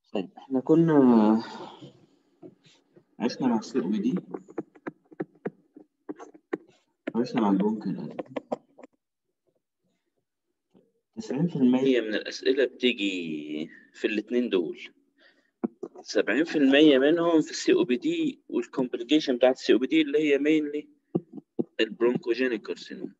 طيب احنا كنا عشنا مع السي او دي عشنا مع البونكر 90% من الأسئلة بتيجي في الاتنين دول 70% منهم في السي او بي دي والكومبليكيشن بتاعت السي او بي دي اللي هي مينلي البرونكوجينيك كارسينوم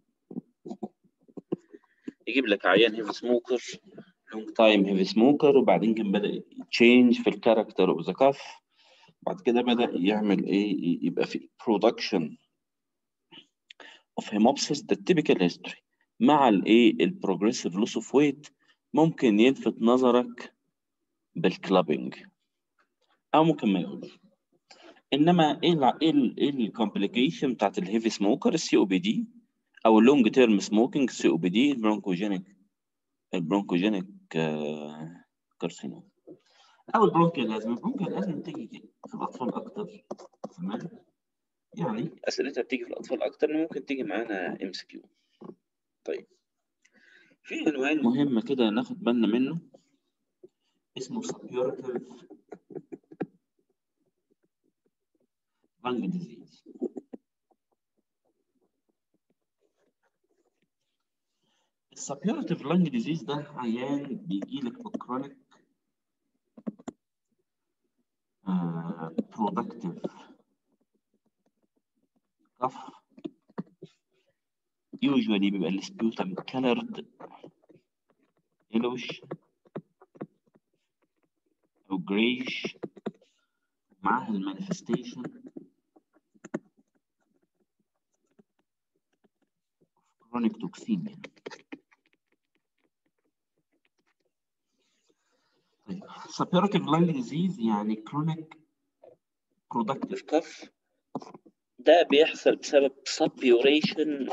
يجيب لك عيان هيفي سموكر لونج تايم هيفي سموكر وبعدين كان بدأ يتشينج في الكاركتر اوف ذا كاف بعد كده بدأ يعمل ايه يبقى في برودكشن اوف هيموبسيس ده التيبيكال هيستوري مع الايه البروجريسيف لوس اوف ويت ممكن يلفت نظرك بالكلابنج او ممكن ما يقولش انما ايه ال ايه ال ايه الكومبليكيشن بتاعت الهيفي سموكر السي او بي دي او اللونج تيرم سموكينج السي او بي دي البرونكوجينيك البرونكوجينيك كارسينوم او البرونكيال ازمه البرونكيال ازمه بتيجي في الاطفال اكتر تمام يعني اسئلتها بتيجي في الاطفال اكتر ممكن تيجي معانا ام اس كيو طيب في عنوان مهم كده ناخد بالنا منه اسمه سبيورتيف لانج ديزيز السبيورتيف لانج ديزيز ده عيان بيجي لك بكرونيك برودكتيف كف يوجوالي بيبقى السبيوتم كالرد يلوش او جريش معاها المانيفستيشن كرونيك توكسيميا طيب سبيرتيف لانج ديزيز يعني كرونيك برودكتيف كف ده بيحصل بسبب سبيوريشن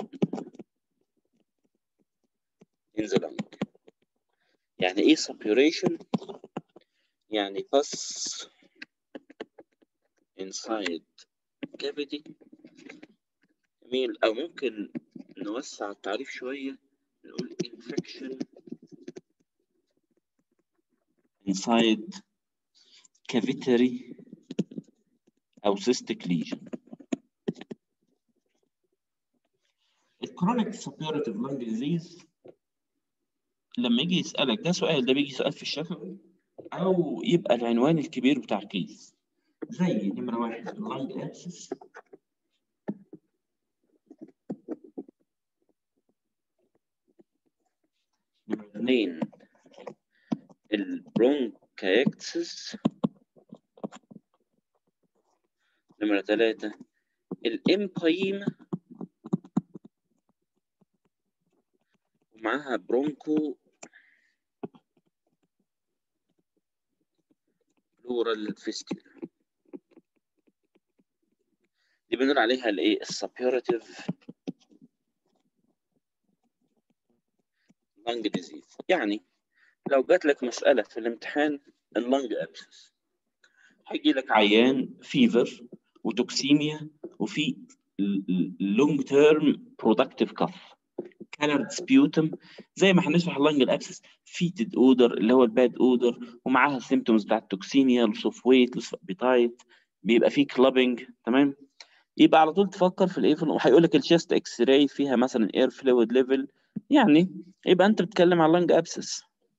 in the lung يعني ايه سبيوريشن يعني pus inside cavity جميل او ممكن نوسع التعريف شويه نقول infection inside cavitary او cystic lesion الكرونيك سبيورتيف لانج ديزيز لما يجي يسألك ده سؤال ده بيجي سؤال في الشفوي أو يبقى العنوان الكبير بتاع كيس زي نمرة واحد اللانج أبسس نمرة اثنين البرونكايكسس نمرة ثلاثة الإمبايما ومعاها برونكو بلورال فيستيولا دي بنقول عليها الايه السبيورتيف لانج ديزيز يعني لو جات لك مسألة في الامتحان اللانج ابسس هيجي لك عيان فيفر وتوكسيميا وفي لونج تيرم برودكتيف كف كالرد سبيوتم زي ما هنشرح اللانج الابسس فيتد اودر اللي هو الباد اودر ومعاها السيمتومز بتاعت التوكسيميا لوس اوف ويت لوس ابيتايت بيبقى فيه كلابنج تمام يبقى على طول تفكر في الايه وهيقول لك الشيست اكس راي فيها مثلا اير فلويد ليفل يعني يبقى انت بتتكلم على اللانج ابسس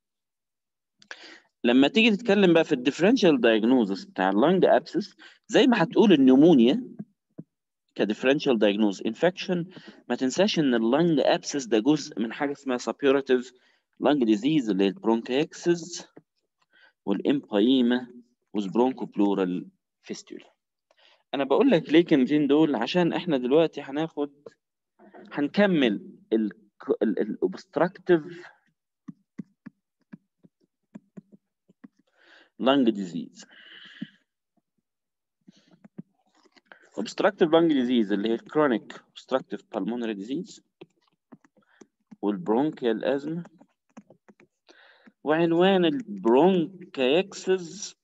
لما تيجي تتكلم بقى في الديفرنشال دايجنوزس بتاع اللانج ابسس زي ما هتقول النمونيا كديفرنشال دايجنوز انفكشن ما تنساش ان اللنج ابسس ده جزء من حاجه اسمها سبيورتيف لنج ديزيز اللي هي البرونكاكسس والامبايما والبرونكو بلورال فيستولا انا بقول لك ليه الكلمتين دول عشان احنا دلوقتي هناخد هنكمل الاوبستراكتيف لنج ديزيز obstructive lung disease اللي هي chronic obstructive pulmonary disease والبرونكيال أزمة وعنوان البرونكايكسز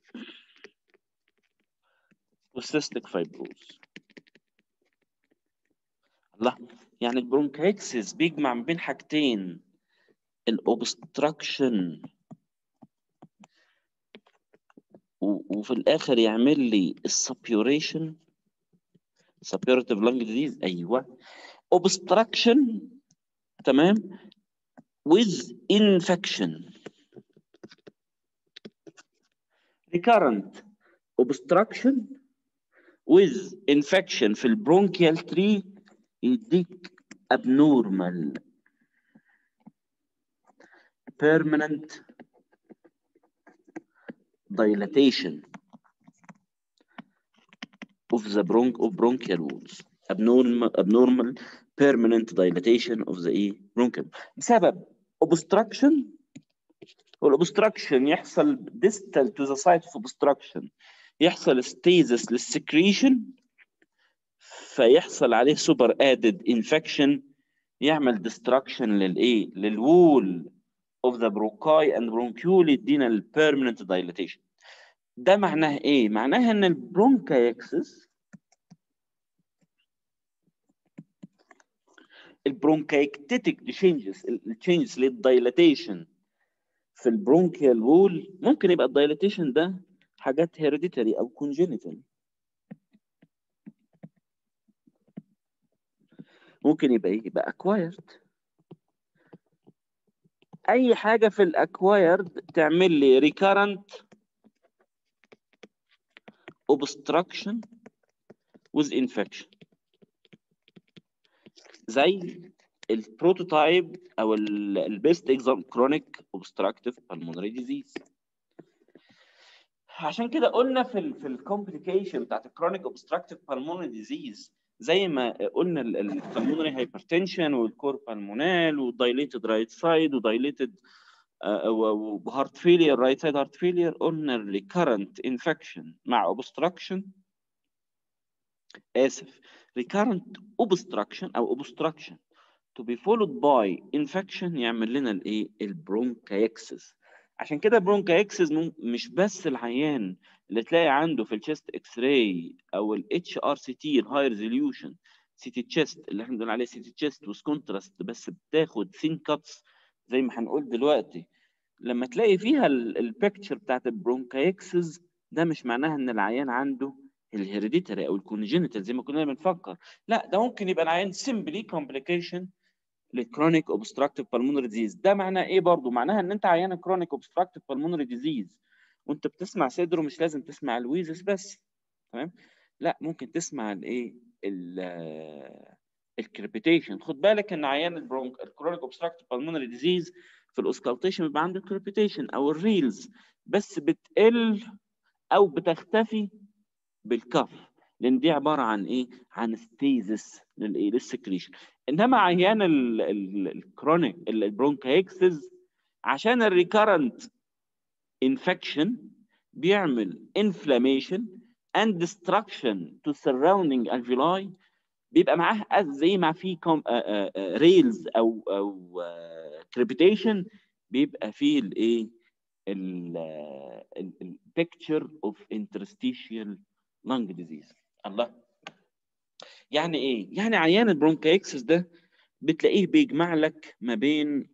والسيستيك فايبروز الله يعني البرونكايكسز بيجمع ما بين حاجتين الاوبستراكشن وفي الاخر يعمل لي السبيوريشن سبيورتيف لانج ديزيز ايوه obstruction تمام with infection recurrent obstruction with infection في البرونكيال تري يديك abnormal permanent dilatation of the bronch of bronchial walls abnormal abnormal permanent dilatation of the ايه bronchial بسبب obstruction والobstruction يحصل distal to the site of obstruction يحصل stasis للسكريشن فيحصل عليه super added infection يعمل destruction للايه للوول of the bronchi and bronchiole يدينا ال permanent dilatation ده معناه ايه معناها ان البرونكايكسس البرونكايكتيتك changes التشينجز للدايلاتيشن في البرونكيال وول ممكن يبقى الدايلاتيشن ده حاجات هيريديتري او كونجينيتال ممكن يبقى ايه يبقى اكوايرد اي حاجه في الاكوايرد تعمل لي ريكارنت obstruction with infection زي البروتوتايب او البيست اكزام كرونيك اوبستراكتيف بالمونري ديزيز عشان كده قلنا في ال في الكومبليكيشن بتاعت الكرونيك اوبستراكتيف بالمونري ديزيز زي ما قلنا البلمونري هايبرتنشن والكور بالمونال ودايليتد رايت سايد ودايليتد وهارت فيلير رايت سايد هارت فيلير قلنا الريكرنت انفكشن مع اوبستراكشن اسف recurrent obstruction او obstruction to be followed by infection يعمل لنا الايه البرونكايكسس عشان كده البرونكايكسس مش بس العيان اللي تلاقي عنده في الشيست اكس راي او الاتش ار سي تي الهاي ريزوليوشن سي تي تشيست اللي احنا بنقول عليه سي تي تشيست وذ كونتراست بس بتاخد ثين كاتس زي ما هنقول دلوقتي لما تلاقي فيها البيكتشر بتاعت البرونكايكسس ده مش معناها ان العيان عنده الهيريديتري او الكونجينيتال زي ما كنا بنفكر لا ده ممكن يبقى العيان سيمبلي كومبليكيشن للكرونيك اوبستراكتيف بالمونري ديزيز ده معناه ايه برضه معناها ان انت عيان كرونيك اوبستراكتيف بالمونري ديزيز وانت بتسمع صدره مش لازم تسمع الويزس بس تمام لا ممكن تسمع الايه الكريبيتيشن خد بالك ان عيان البرونك الكرونيك اوبستراكتيف بالمونري ديزيز في الاوسكالتيشن بيبقى عنده كريبيتيشن او الريلز بس بتقل او بتختفي بالكف لان دي عباره عن ايه عن ستيزس للايه للسكريشن انما عيان الكرونيك البرونكايكسز عشان الريكارنت انفكشن بيعمل inflammation and destruction to surrounding alveoli بيبقى معاه زي ما في ريلز او او كريبيتيشن بيبقى فيه الايه البيكتشر اوف interstitial lung disease الله يعني ايه يعني عيان البرونكايكسس ده بتلاقيه بيجمع لك ما بين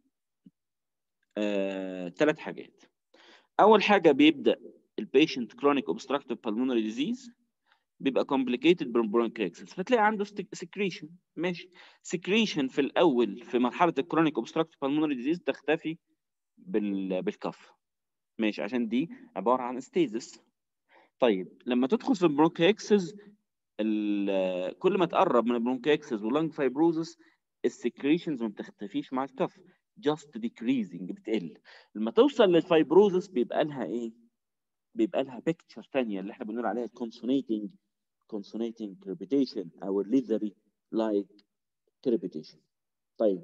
ثلاث آه، حاجات اول حاجه بيبدا البيشنت كرونيك اوبستراكتيف بالمونري ديزيز بيبقى كومبليكيتد برونكايكسس فتلاقي عنده سكريشن ماشي سكريشن في الاول في مرحله الكرونيك اوبستراكتيف بالمونري ديزيز تختفي بال... بالكف ماشي عشان دي عباره عن ستيزس طيب لما تدخل في البرونكايكسس كل ما تقرب من البرونكايكسس واللنج فايبروزس السكريشنز ما بتختفيش مع الكف جاست ديكريزنج بتقل لما توصل للفايبروزس بيبقى لها ايه بيبقى لها بيكتشر ثانيه اللي احنا بنقول عليها كونسونيتنج كونسونيتنج كريبيتيشن او الليزري لايك كريبيتيشن طيب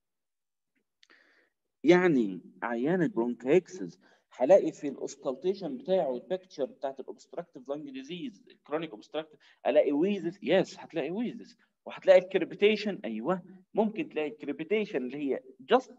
يعني عيان البرونكايكسس هلاقي في الاوسكالتيشن بتاعه البيكتشر بتاعت الاوبستراكتيف لانج ديزيز الكرونيك اوبستراكتيف الاقي ويزس يس هتلاقي ويزس وهتلاقي الكريبيتيشن ايوه ممكن تلاقي الكريبيتيشن اللي هي جاست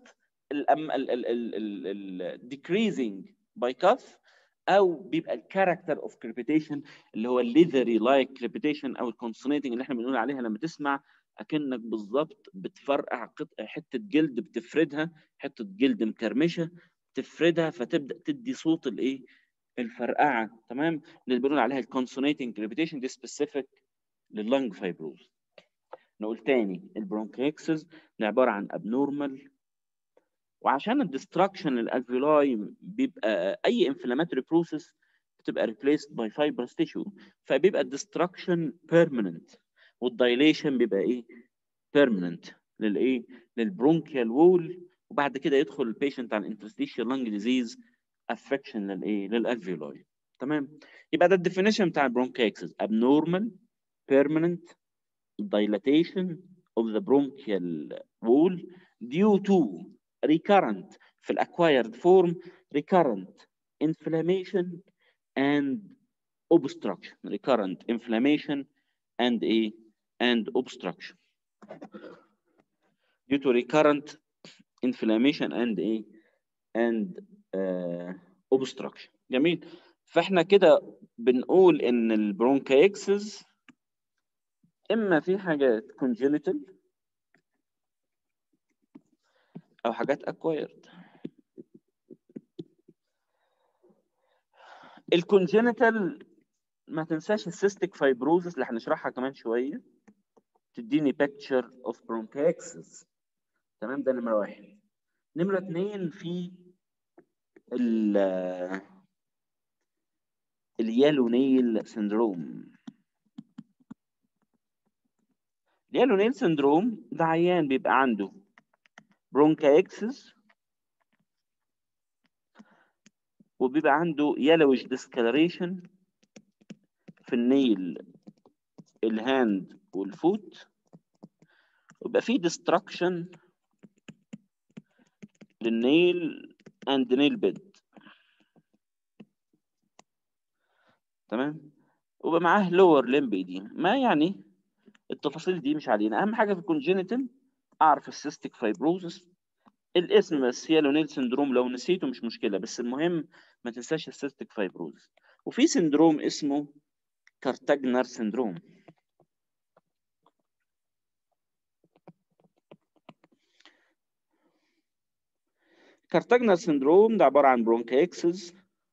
decreasing باي كاف او بيبقى الكاركتر اوف كريبيتيشن اللي هو الليذري لايك كريبيتيشن او الكونسونيتنج اللي احنا بنقول عليها لما تسمع اكنك بالظبط بتفرقع قطع حته جلد بتفردها حته جلد مكرمشه تفردها فتبدا تدي صوت الايه الفرقعه تمام اللي بنقول عليها الكونسونيتنج كريبيتيشن دي سبيسيفيك لللنج فايبروز نقول تاني البرونكيكسس دي عباره عن ابنورمال وعشان الدستركشن للالفيولاي بيبقى اي انفلاماتوري بروسيس بتبقى replaced by fibrous tissue فبيبقى الدستركشن permanent والدايليشن بيبقى ايه permanent للايه للبرونكيال وول وبعد كده يدخل البيشنت على interstitial lung disease affection للايه للالفيولاي تمام يبقى ده الديفينيشن بتاع البرونكيكسس abnormal permanent dilatation of the bronchial wall due to recurrent في الاكوايرد form recurrent inflammation and obstruction recurrent inflammation and a and obstruction due to recurrent inflammation and a and uh, obstruction جميل فاحنا كده بنقول ان البرونكايكسز اما في حاجات congenital او حاجات acquired الكونجينيتال ما تنساش السيستيك فايبروزس اللي هنشرحها كمان شويه تديني بيكتشر اوف برونكاكسس تمام ده نمره واحد نمره اثنين في ال اليالونيل سندروم اليالونيل سندروم ده عيان بيبقى عنده برونكاكسس وبيبقى عنده yellowish discoloration في النيل الهاند والفوت ويبقى فيه destruction للنيل and nail bed تمام ويبقى معاه lower limb edema ما يعني التفاصيل دي مش علينا اهم حاجه في الكونجينيتال اعرف السيستيك فايبروزس الاسم بس يالونيل سندروم لو نسيته مش مشكله بس المهم ما تنساش السيستيك فايبروز وفي سندروم اسمه كارتاجنر سندروم كارتاجنر سندروم ده عباره عن برونكايكسز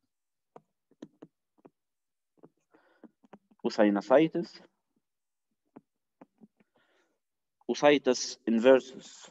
وساينوسايتس وسايتس انفيرسس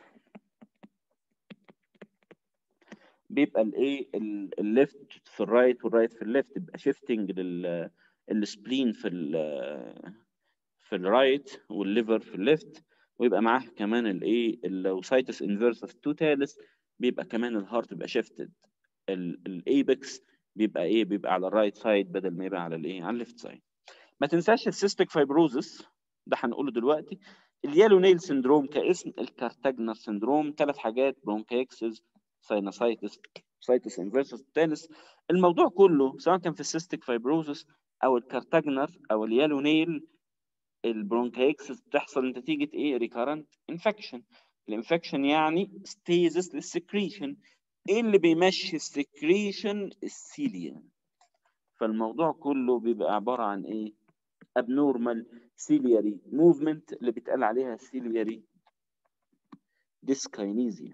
بيبقى الايه الليفت في الرايت والرايت في الليفت بيبقى شيفتنج لل السبلين في ال في الرايت والليفر في الليفت ويبقى معاه كمان الايه اللوسايتس انفيرسس توتالس بيبقى كمان الهارت بيبقى شيفتد الايبكس بيبقى ايه بيبقى على الرايت سايد بدل ما يبقى على الايه على الليفت سايد ما تنساش السيستيك فايبروزس ده هنقوله دلوقتي اليالو نيل سندروم كاسم الكارتاجنر سندروم ثلاث حاجات برونكايكسز ساينوسايتس سايتس انفيرسس تالس الموضوع كله سواء كان في السيستيك فايبروزس او الكارتاجنر او اليالو نيل البرونكايكسس بتحصل نتيجه ايه ريكارنت انفكشن الانفكشن يعني ستيزس للسكريشن ايه اللي بيمشي السكريشن السيليا فالموضوع كله بيبقى عباره عن ايه abnormal ciliary movement اللي بيتقال عليها ciliary dyskinesia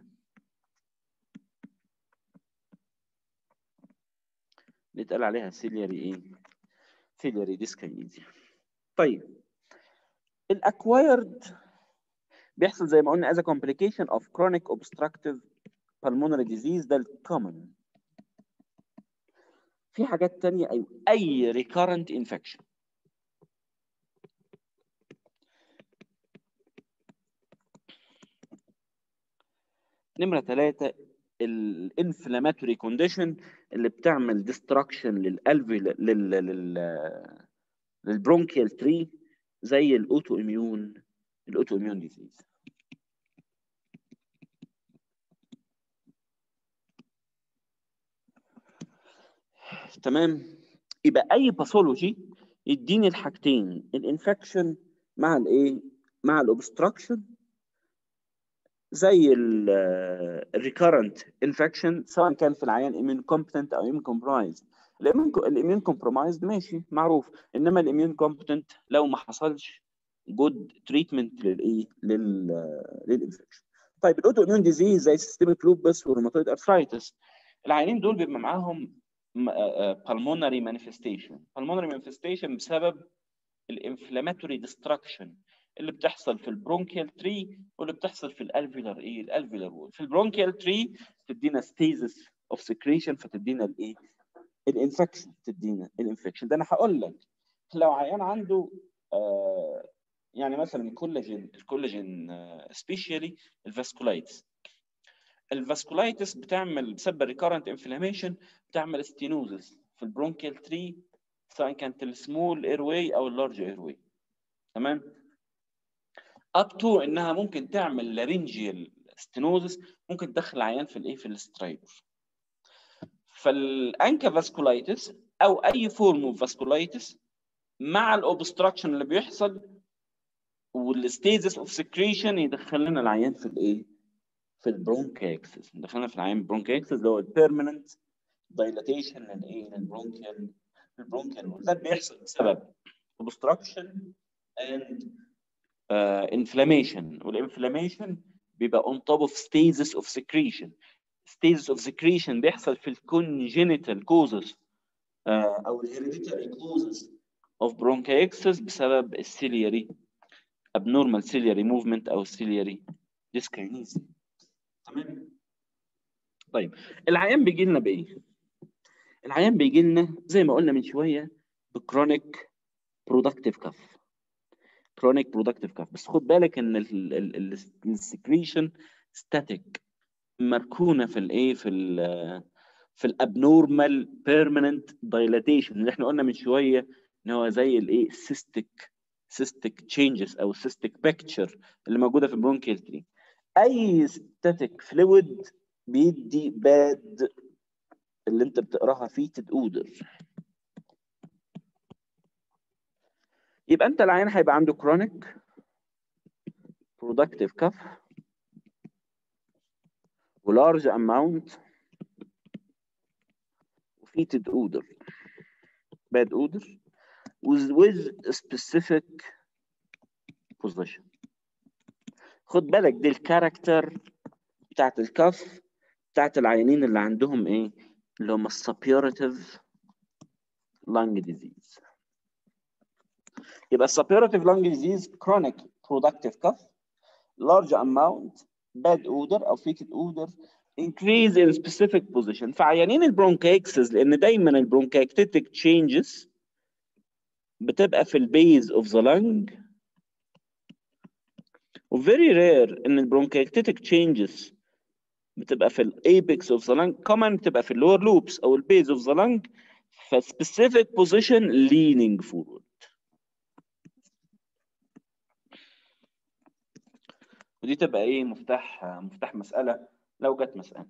بيتقال عليها ciliary ايه ciliary dyskinesia طيب الاكوايرد بيحصل زي ما قلنا as a complication of chronic obstructive pulmonary disease ده الكومن في حاجات تانية أيوة أي recurrent infection نمرة ثلاثة الانفلاماتوري كونديشن اللي بتعمل ديستراكشن للقلب لل لل للبرونكيال تري زي الاوتو اميون الاوتو اميون ديزيز تمام يبقى اي باثولوجي يديني الحاجتين الانفكشن مع الايه مع الاوبستراكشن زي الريكارنت انفكشن سواء كان في العيان ايمين كومبتنت او ايمين كومبرايز الايمين كومبرومايز ماشي معروف انما الايمين كومبتنت لو ما حصلش جود تريتمنت للايه لل للانفكشن طيب الاوتو اميون ديزيز زي سيستميك لوبس والروماتويد ارثرايتس العيانين دول بيبقى معاهم pulmonary manifestation pulmonary manifestation بسبب الانفلاماتوري ديستراكشن اللي بتحصل في البرونكيال تري واللي بتحصل في الالفيولار ايه الالفيولار وول في البرونكيال تري تدينا ستيزس اوف سكريشن فتدينا الايه الانفكشن تدينا الانفكشن ده انا هقول لك لو عيان عنده آه يعني مثلا الكولاجين الكولاجين سبيشالي الفاسكولايتس الفاسكولايتس بتعمل بسبب ريكارنت انفلاميشن بتعمل ستينوزس في البرونكيال تري سواء كانت السمول اير واي او اللارج اير واي تمام اب تو انها ممكن تعمل لارنجيال ستينوزس ممكن تدخل العيان في الايه في الاسترايدر فالانكا فاسكولايتس او اي فورم اوف فاسكولايتس مع الاوبستراكشن اللي بيحصل والستيزس اوف سكريشن يدخل لنا العيان في الايه في البرونكاكسس دخلنا في العيان برونكاكسس اللي هو البيرمننت دايلاتيشن للايه للبرونكيال البرونكيال ده بيحصل بسبب obstruction and uh, inflammation والانفلاميشن بيبقى on top of stages of secretion stages of secretion بيحصل في الكونجينيتال causes uh, او الهيريديتاري causes of bronchiectasis بسبب السيلياري abnormal ciliary movement او ciliary dyskinesia تمام طيب العيان بيجي لنا بايه؟ العيان بيجي لنا زي ما قلنا من شويه بكرونيك برودكتيف كف كرونيك برودكتيف كف بس خد بالك ان السكريشن ستاتيك مركونه في الايه في ال في الابنورمال بيرمننت دايلاتيشن اللي احنا قلنا من شويه ان هو زي الايه سيستيك سيستيك تشينجز او سيستيك بيكتشر اللي موجوده في البرونكيال تري اي ستاتيك فلويد بيدي باد اللي انت بتقراها فيتد اودر يبقى انت العيان هيبقى عنده كرونيك برودكتيف كف ولارج اماونت وفيتد اودر باد اودر with, with specific position خد بالك دي الكاركتر بتاعت الكف بتاعت العيانين اللي عندهم ايه اللي هم السبيورتيف lung disease يبقى السبيورتيف lung disease chronic productive cough large amount bad odor او fetid odor increase in specific position في عيانين البرونكايكسز لان دايما البرونكايكتيك changes بتبقى في البيز اوف ذا lung وفيري رير ان البرونكايكتيك changes بتبقى في الايبكس اوف ذا lung common بتبقى في اللور لوبس او البيز اوف ذا lung ف specific position leaning forward ودي تبقى ايه مفتاح مفتاح مساله لو جت مساله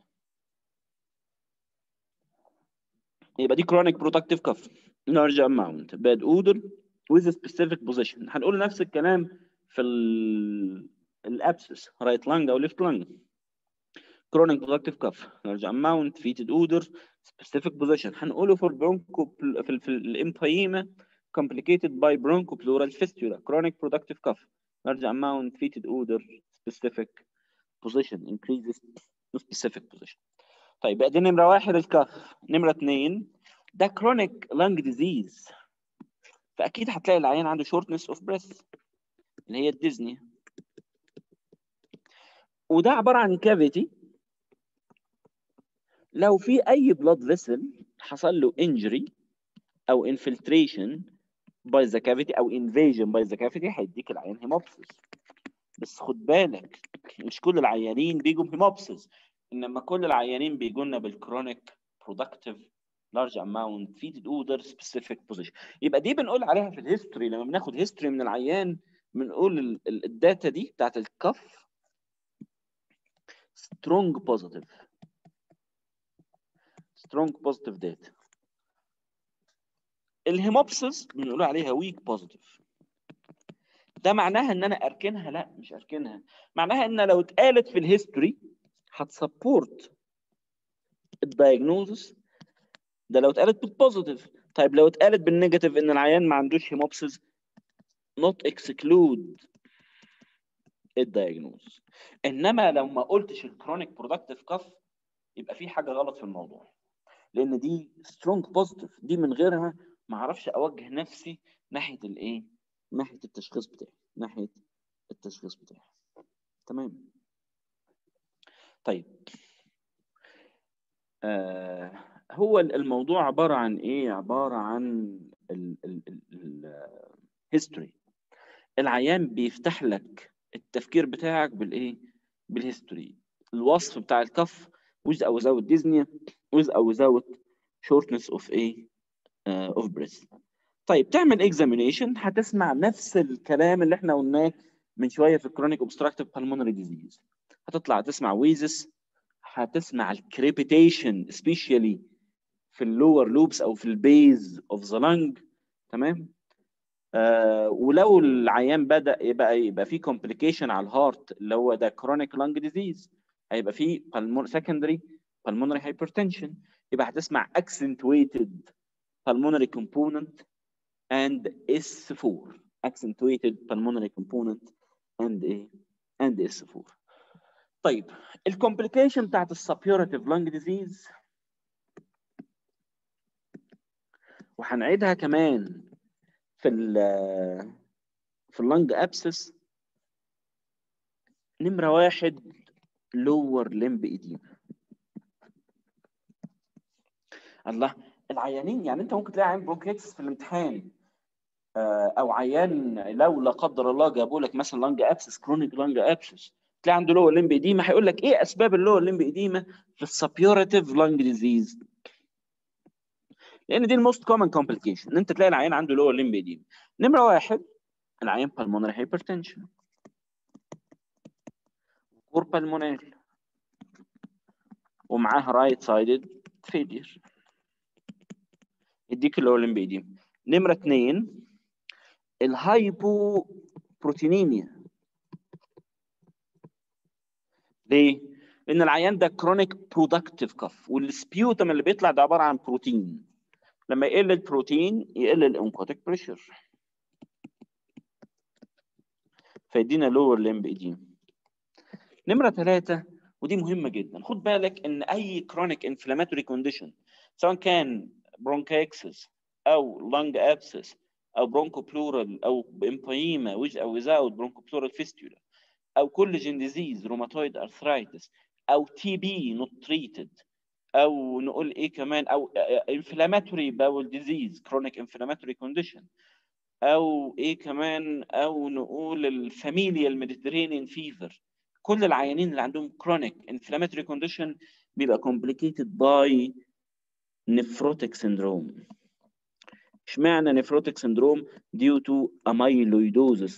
يبقى دي chronic productive cough large amount bad odor with a specific position هنقول نفس الكلام في الابسس right lung او left lung chronic productive cough large amount fetid odor specific position هنقوله في البرونكو في, في الامفيما complicated by bronchopleural fistula chronic productive cough large amount fetid odor specific position increases to specific position طيب بقى دي نمره واحد الكف نمره اثنين ده chronic lung disease فاكيد هتلاقي العيان عنده shortness of breath اللي هي الديزني وده عباره عن كافيتي لو في اي بلاد فيسل حصل له انجري او انفلتريشن باي ذا كافيتي او انفيجن باي ذا كافيتي هيديك العيان هيموبسس بس خد بالك مش كل العيانين بيجوا بهيموبسس انما كل العيانين بيجوا لنا بالكرونيك برودكتيف large amount feeded order specific position يبقى دي بنقول عليها في الهيستوري لما بناخد هيستوري من العيان بنقول الداتا دي بتاعت الكف strong positive strong positive data الهيموبسس بنقول عليها weak positive ده معناها ان انا اركنها لا مش اركنها معناها ان لو اتقالت في الهيستوري هتسبورت الدايجنوزس ده لو اتقالت بالبوزيتيف طيب لو اتقالت بالنيجاتيف ان العيان ما عندوش هيموبسس not exclude الدايجنوز انما لو ما قلتش الكرونيك برودكتيف كف يبقى في حاجه غلط في الموضوع لان دي سترونج بوزيتيف دي من غيرها ما اعرفش اوجه نفسي ناحيه الايه ناحيه التشخيص بتاعي ناحيه التشخيص بتاعي تمام طيب آه هو الموضوع عباره عن ايه عباره عن الهيستوري العيان بيفتح لك التفكير بتاعك بالايه بالهيستوري الوصف بتاع الكف with or without dyspnea with or without shortness of a uh, of breath طيب تعمل اكزامينيشن هتسمع نفس الكلام اللي احنا قلناه من شويه في الكرونيك اوبستراكتيف بالمونري ديزيز هتطلع تسمع ويزس هتسمع الكريبيتيشن سبيشالي في اللور لوبس او في البيز اوف ذا لنج تمام آه ولو العيان بدا يبقى يبقى في كومبليكيشن على الهارت اللي هو ده كرونيك لانج ديزيز هيبقى في سكندري pulmonary hypertension يبقى هتسمع accentuated pulmonary component and S4 accentuated pulmonary component and A and S4 طيب الكومبليكيشن بتاعت السبيورتيف لانج ديزيز وهنعيدها كمان في ال في اللنج ابسس نمره واحد لور لمب ايديما الله العيانين يعني انت ممكن تلاقي عيان برونكيتس في الامتحان او عيان لو لا قدر الله جابوا لك مثلا لانج ابسس كرونيك لانج ابسس تلاقي عنده لور لمب ايديما هيقول لك ايه اسباب اللور لمب ايديما في السبيورتيف لانج ديزيز لان دي الموست كومن كومبليكيشن ان انت تلاقي العيان عنده لور لمب ايديما نمره واحد العيان بالمونري هايبرتنشن كور بالمونري ومعاها رايت سايدد فيلير يديك اللور لمب ايديما نمره اثنين الهايبو بروتينيميا ليه؟ لان العيان ده كرونيك برودكتيف كف والسبيوتم اللي بيطلع ده عباره عن بروتين لما يقل البروتين يقل الانكوتيك بريشر فيدينا لور لمب ايديم نمره ثلاثه ودي مهمه جدا خد بالك ان اي كرونيك انفلاماتوري كونديشن سواء كان برونكاكسس او لانج ابسس او برونكو بلورال او امبايما ويز او without برونكو بلورال فيستولا او كولاجين ديزيز روماتويد ارثرايتس او تي بي نوت تريتد او نقول ايه كمان او انفلاماتوري باول ديزيز كرونيك انفلاماتوري كونديشن او ايه كمان او نقول الفاميليال ميديترينيان فيفر كل العيانين اللي عندهم كرونيك انفلاماتوري كونديشن بيبقى complicated by nephrotic syndrome اشمعنى نيفروتيك سندروم due to amyloidosis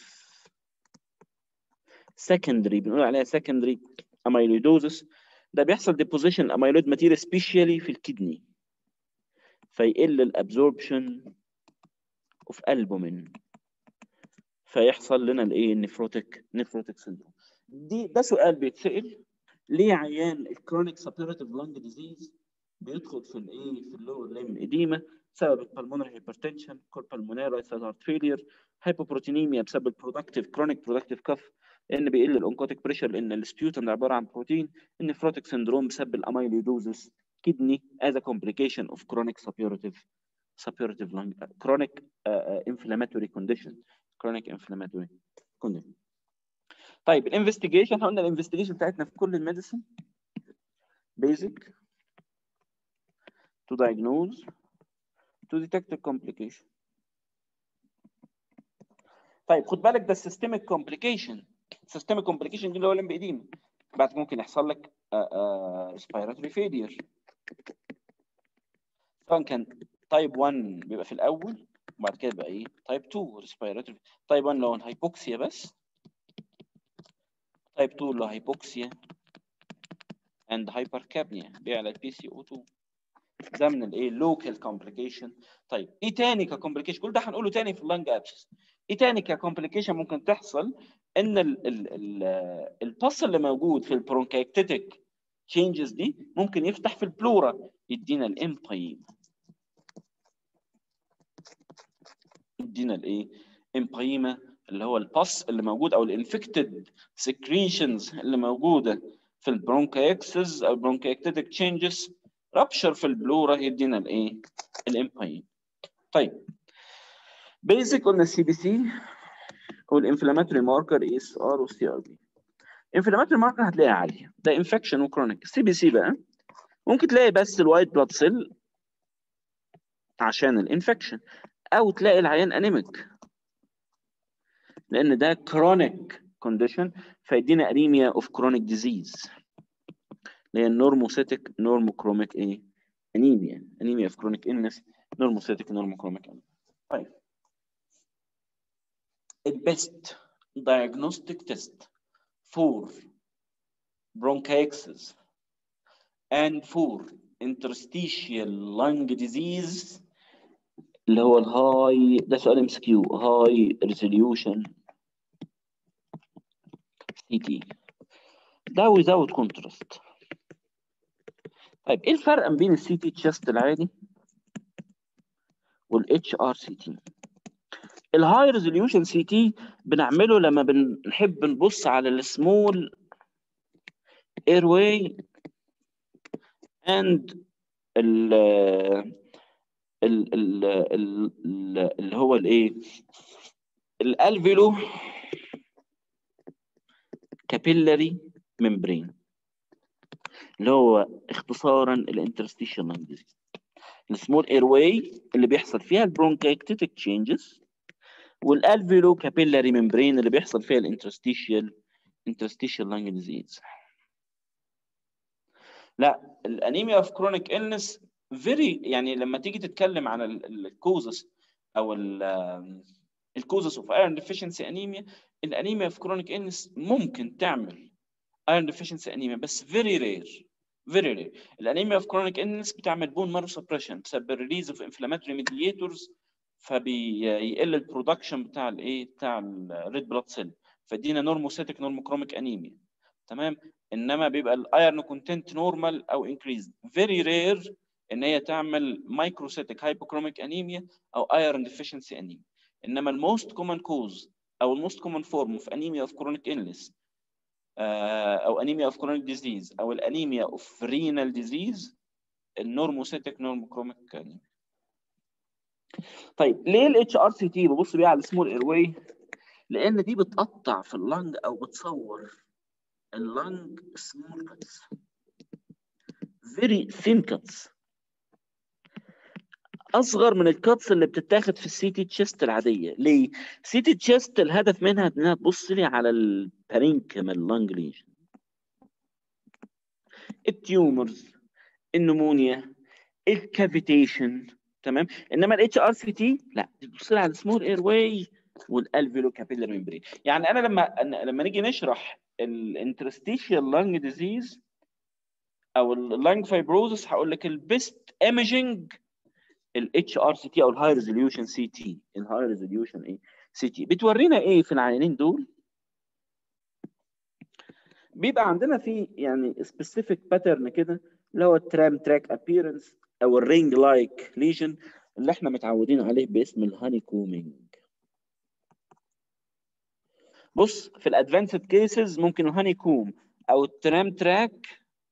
secondary بنقول عليها secondary amyloidosis ده بيحصل deposition amyloid material especially في الكدني فيقل الابزوربشن اوف البومين فيحصل لنا الايه النيفروتيك نيفروتيك سندروم دي ده سؤال بيتسال ليه عيان الكرونيك سابيرتيف لانج ديزيز بيدخل في الايه في اللور ليمن اديما بسبب البلمونري هايبرتنشن كور بالمونري رايت هارت فيلير هايبوبروتينيميا بسبب البرودكتيف كرونيك برودكتيف كف لان بيقل الانكوتيك بريشر لان السبيوتم عباره عن بروتين النفروتيك سندروم بسبب الاميلويدوزس كدني as a complication of chronic suppurative suppurative lung uh, chronic uh, uh, inflammatory condition chronic inflammatory condition طيب الانفستيجيشن احنا قلنا الانفستيجيشن بتاعتنا في كل الميديسن basic to diagnose to detect the complication طيب خد بالك ده السيستميك كومبليكيشن السيستميك كومبليكيشن دي اللي هو الامبيديم بعد ممكن يحصل لك ريسبيراتوري فيلير سواء كان تايب 1 بيبقى في الاول وبعد كده بقى ايه تايب 2 ريسبيراتوري تايب 1 لو هايبوكسيا بس تايب 2 اللي هو هايبوكسيا اند هايبركابنيا بيعلى البي سي او 2 ده من الايه لوكال كومبليكيشن طيب ايه تاني ككومبليكيشن كل ده هنقوله تاني في اللنج ابسس ايه تاني ككومبليكيشن ممكن تحصل ان ال ال ال الباس اللي موجود في البرونكايكتيك تشينجز دي ممكن يفتح في البلورا يدينا الامبايم يدينا الايه امبايما اللي هو الباس اللي موجود او الانفكتد سكريشنز اللي موجوده في البرونكايكسز او البرونكايكتيك تشينجز رابشر في البلورا يدينا الايه الامباين طيب بيزك قلنا السي بي سي والانفلاماتوري ماركر اي اس ار والسي ار بي انفلاماتوري ماركر هتلاقيها عاليه ده انفكشن وكرونيك السي بي سي بقى ممكن تلاقي بس الوايت بلاد سيل عشان الانفكشن او تلاقي العيان انيميك لان ده كرونيك كونديشن فيدينا انيميا اوف كرونيك ديزيز اللي هي النورموسيتك نورموكروميك ايه انيميا انيميا اوف كرونيك انس نورموسيتك نورموكروميك انيميا طيب البيست diagnostic test for bronchiectasis and for interstitial lung disease اللي هو الهاي ده سؤال ام اس كيو هاي ريزوليوشن سي تي ده without contrast طيب ايه الفرق بين السي تي تشيست العادي والاتش ار سي تي الهاي ريزوليوشن سي تي بنعمله لما بنحب نبص على السمول اير واي اند ال ال ال ال اللي هو الايه الالفيلو كابيلاري ممبرين اللي هو اختصارا الانترستيشن لانج ديزيز السمول اير واي اللي بيحصل فيها البرونكايكتيك تشينجز والالفيلو كابيلاري ممبرين اللي بيحصل فيها الانترستيشيال انترستيشيال لانج ديزيز لا الانيميا اوف كرونيك النس فيري يعني لما تيجي تتكلم عن الكوزس او الكوزس اوف ايرون ديفيشنسي انيميا الانيميا اوف كرونيك النس ممكن تعمل ايرون ديفيشنسي انيميا بس فيري رير فيري رير الانيميا اوف كرونيك النس بتعمل بون مارو سبريشن بسبب الريليز اوف انفلاماتوري ميدياتورز فبيقل البرودكشن بتاع الايه بتاع الريد بلاد سيل فدينا نورموسيتك نورموكروميك انيميا تمام انما بيبقى الايرن كونتنت نورمال او انكريز فيري رير ان هي تعمل مايكروسيتك هايبوكروميك انيميا او ايرون ديفيشنسي انيميا انما الموست كومن كوز او الموست كومن فورم اوف انيميا اوف كرونيك انلس او انيميا اوف كرونيك ديزيز او الانيميا اوف رينال ديزيز النورموسيتك نورموكروميك انيميا طيب ليه الاتش ار سي تي ببص بيها على السمول اير واي لان دي بتقطع في اللنج او بتصور اللنج سمول كاتس فيري ثين كاتس اصغر من الكاتس اللي بتتاخد في السي تي تشيست العاديه ليه سي تي تشيست الهدف منها انها تبص لي على البارينكيمال لانج ليجن التيومرز النمونيا الكافيتيشن تمام انما الاتش ار سي تي لا بتبص لي على السمول اير واي والالفيلو كابيلر ممبرين يعني انا لما لما نيجي نشرح الانترستيشيال لانج ديزيز او اللانج فايبروزس هقول لك البيست ايمجنج الاتش ار سي تي او الهاي ريزوليوشن سي تي الهاي ريزوليوشن ايه سي تي بتورينا ايه في العينين دول بيبقى عندنا في يعني سبيسيفيك باترن كده اللي هو الترام تراك ابييرنس او الرينج لايك ليجن اللي احنا متعودين عليه باسم الهاني كومينج بص في الادفانسد كيسز ممكن الهاني كوم او الترام تراك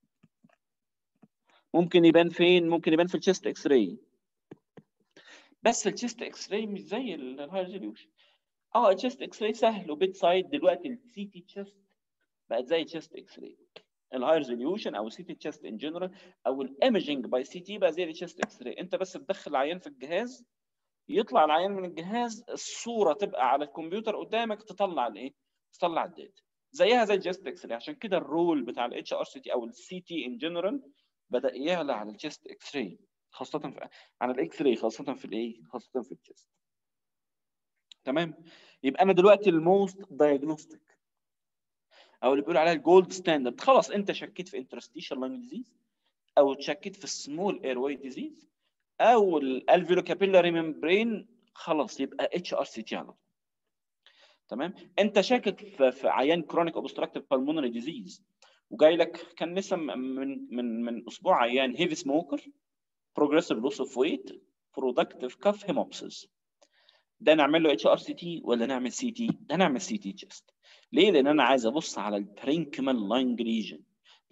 ممكن يبان فين ممكن يبان في الشيست اكس راي بس الشيست اكس راي مش زي الهاي ريزوليوشن اه الشيست اكس راي سهل وبيت سايد دلوقتي السي تي تشيست بقت زي الشيست اكس راي الهاي ريزوليوشن او السي تي تشيست ان جنرال او الايمجنج باي سي تي بقى زي الشيست اكس راي انت بس تدخل العيان في الجهاز يطلع العيان من الجهاز الصوره تبقى على الكمبيوتر قدامك تطلع الايه تطلع الداتا زيها زي الجيست اكس راي عشان كده الرول بتاع الاتش ار سي تي او السي تي ان جنرال بدا يعلى على الجيست اكس راي خاصه في على الاكس راي خاصه في الايه خاصه في الجيست تمام يبقى انا دلوقتي الموست دايجنوستيك او اللي بيقولوا عليها الجولد ستاندرد خلاص انت شكيت في انترستيشال لانج ديزيز او شكيت في السمول اير واي ديزيز او الالفيولو كابيلاري ممبرين خلاص يبقى اتش ار سي تي على طول تمام انت شاكك في, في عيان كرونيك اوبستراكتيف بالمونري ديزيز وجاي لك كان لسه من من من اسبوع عيان هيفي سموكر بروجريسيف لوس اوف ويت برودكتيف كاف هيموبسيس ده نعمل له اتش ار سي تي ولا نعمل سي تي؟ ده نعمل سي تي تشيست ليه؟ لان انا عايز ابص على البرينكمان لانج ريجن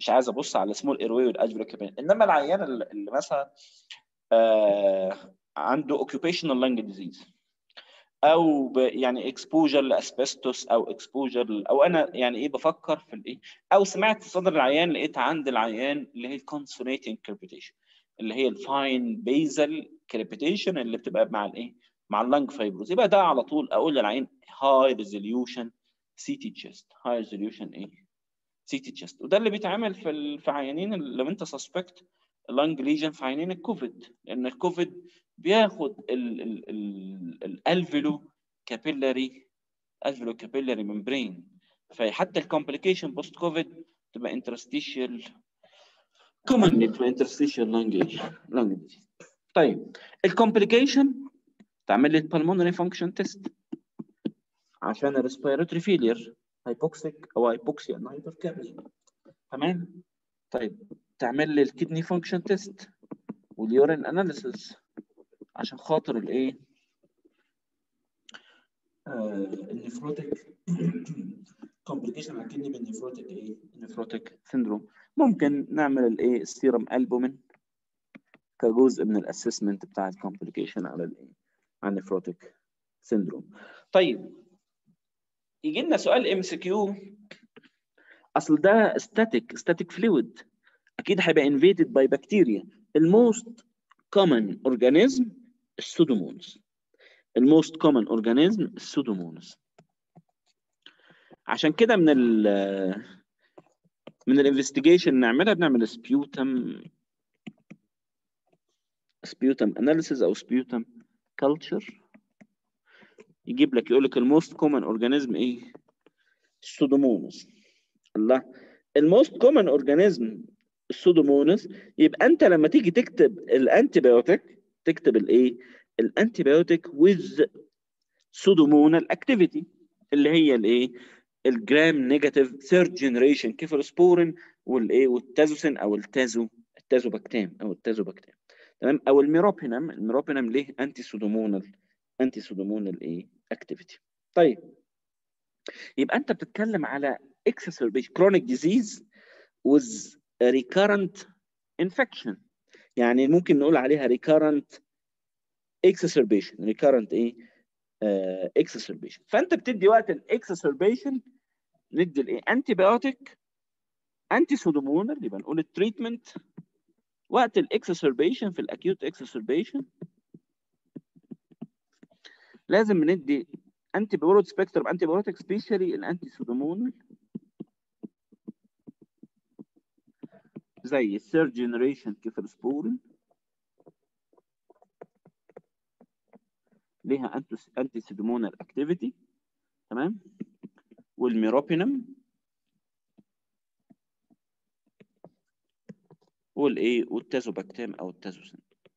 مش عايز ابص على سمول ايروي والالفيولار كابيلاري انما العيان اللي مثلا آه عنده اوكيوبيشنال لانج ديزيز او ب يعني اكسبوجر لاسبستوس او اكسبوجر او انا يعني ايه بفكر في الايه او سمعت صدر العيان لقيت عند العيان اللي هي الكونسونيتنج كريبيتيشن اللي هي الفاين بيزل كريبيتيشن اللي بتبقى مع الايه مع اللنج فايبروز يبقى ده على طول اقول للعين هاي ريزوليوشن سي تي تشيست هاي ريزوليوشن ايه سي تي تشيست وده اللي بيتعمل في في عيانين لو انت سسبكت لانج ليجن في عيانين الكوفيد لان الكوفيد بياخد الالفيلو كابيلاري الفيلو كابيلاري ممبرين فحتى الكومبليكيشن بوست كوفيد تبقى انترستيشال كومنلي تبقى انترستيشال لانج لانج ديزيز طيب الكومبليكيشن تعمل لي البلمونري فانكشن تيست عشان الريسبيراتوري فيلير هايبوكسيك او هايبوكسيا ان هايبركابنيا تمام طيب تعمل لي الكدني فانكشن تيست واليورين اناليسيس عشان خاطر الايه آه النفروتيك كومبليكيشن على الكدني بالنفروتيك ايه نفروتيك سيندروم ممكن نعمل الايه السيرم البومين كجزء من الاسسمنت بتاع الكومبليكيشن على الايه على النفروتيك سيندروم طيب يجي لنا سؤال ام سي كيو اصل ده ستاتيك ستاتيك فلويد اكيد هيبقى انفيدد باي بكتيريا الموست common organism السودومونز الموست common organism السودومونز عشان كده من ال من الانفستيجيشن نعملها بنعمل سبيوتم سبيوتم اناليسيز او سبيوتم كلتشر يجيب لك يقول لك الموست كومن اورجانيزم ايه؟ السودومونس الله الموست كومن اورجانيزم السودومونس يبقى انت لما تيجي تكتب الانتيبيوتيك تكتب الايه؟ الانتيبيوتيك ويز سودومونال اكتيفيتي اللي هي الايه؟ الجرام نيجاتيف ثيرد جنريشن كيفالوسبورين والايه؟ والتازوسين او التازو التازوباكتام او التازوباكتام تمام او الميروبينم الميروبينم ليه انتي سودومونال انتي سودومونال ايه اكتيفيتي طيب يبقى انت بتتكلم على exacerbation chronic disease with recurrent infection يعني ممكن نقول عليها recurrent exacerbation recurrent ايه uh, exacerbation فانت بتدي وقت الاكسسربيشن ندي الايه انتي بايوتيك انتي سودومونال يبقى نقول التريتمنت وقت الاكسسربيشن في الاكيوت اكسسربيشن لازم ندي انتي بيورود سبيكترم انتي بيوتيك سبيشالي الانتي سودومونال زي الثيرد جنريشن كيفالوسبورين ليها انتي انتي سودومونال اكتيفيتي تمام والميروبينم والايه والتازوباكتام او التازوسين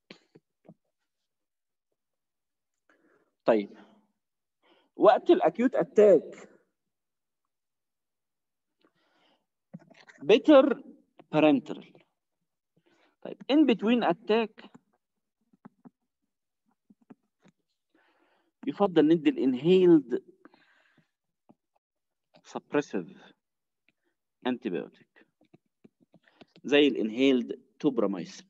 طيب وقت الاكيوت اتاك better parenteral طيب in between attack يفضل ندي الانهيلد suppressive antibiotic زي الانهيلد توبرامايسين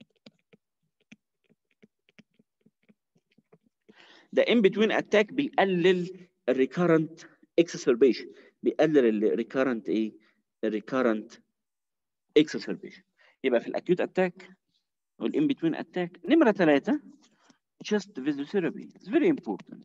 ده in between attack بيقلل الريكارنت exacerbation بيقلل الريكارنت ايه الريكارنت exacerbation يبقى في الاكيوت اتاك والان بتوين اتاك نمره ثلاثه just physiotherapy it's very important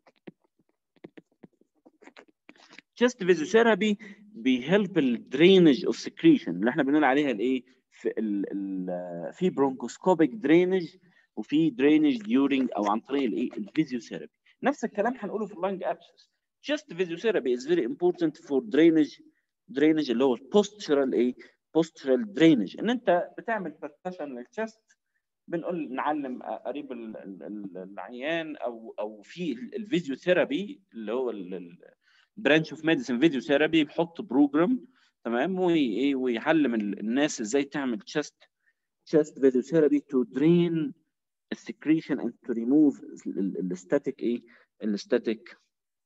just physiotherapy بيهلب الدرينج اوف secretion اللي احنا بنقول عليها الايه في ال ال في برونكوسكوبيك درينج وفي درينج ديورنج او عن طريق الايه الفيزيوثيرابي نفس الكلام هنقوله في اللانج ابسس just physiotherapy is very important for drainage drainage اللي هو postural ايه postural drainage ان انت بتعمل percussion للchest بنقول نعلم قريب العيان او او في الفيزيوثيرابي اللي هو برانش اوف ميديسن فيزيوثيرابي بيحط بروجرام تمام ويعلم الناس ازاي تعمل chest chest physiotherapy to drain السكريشن and to remove الستاتيك ايه الستاتيك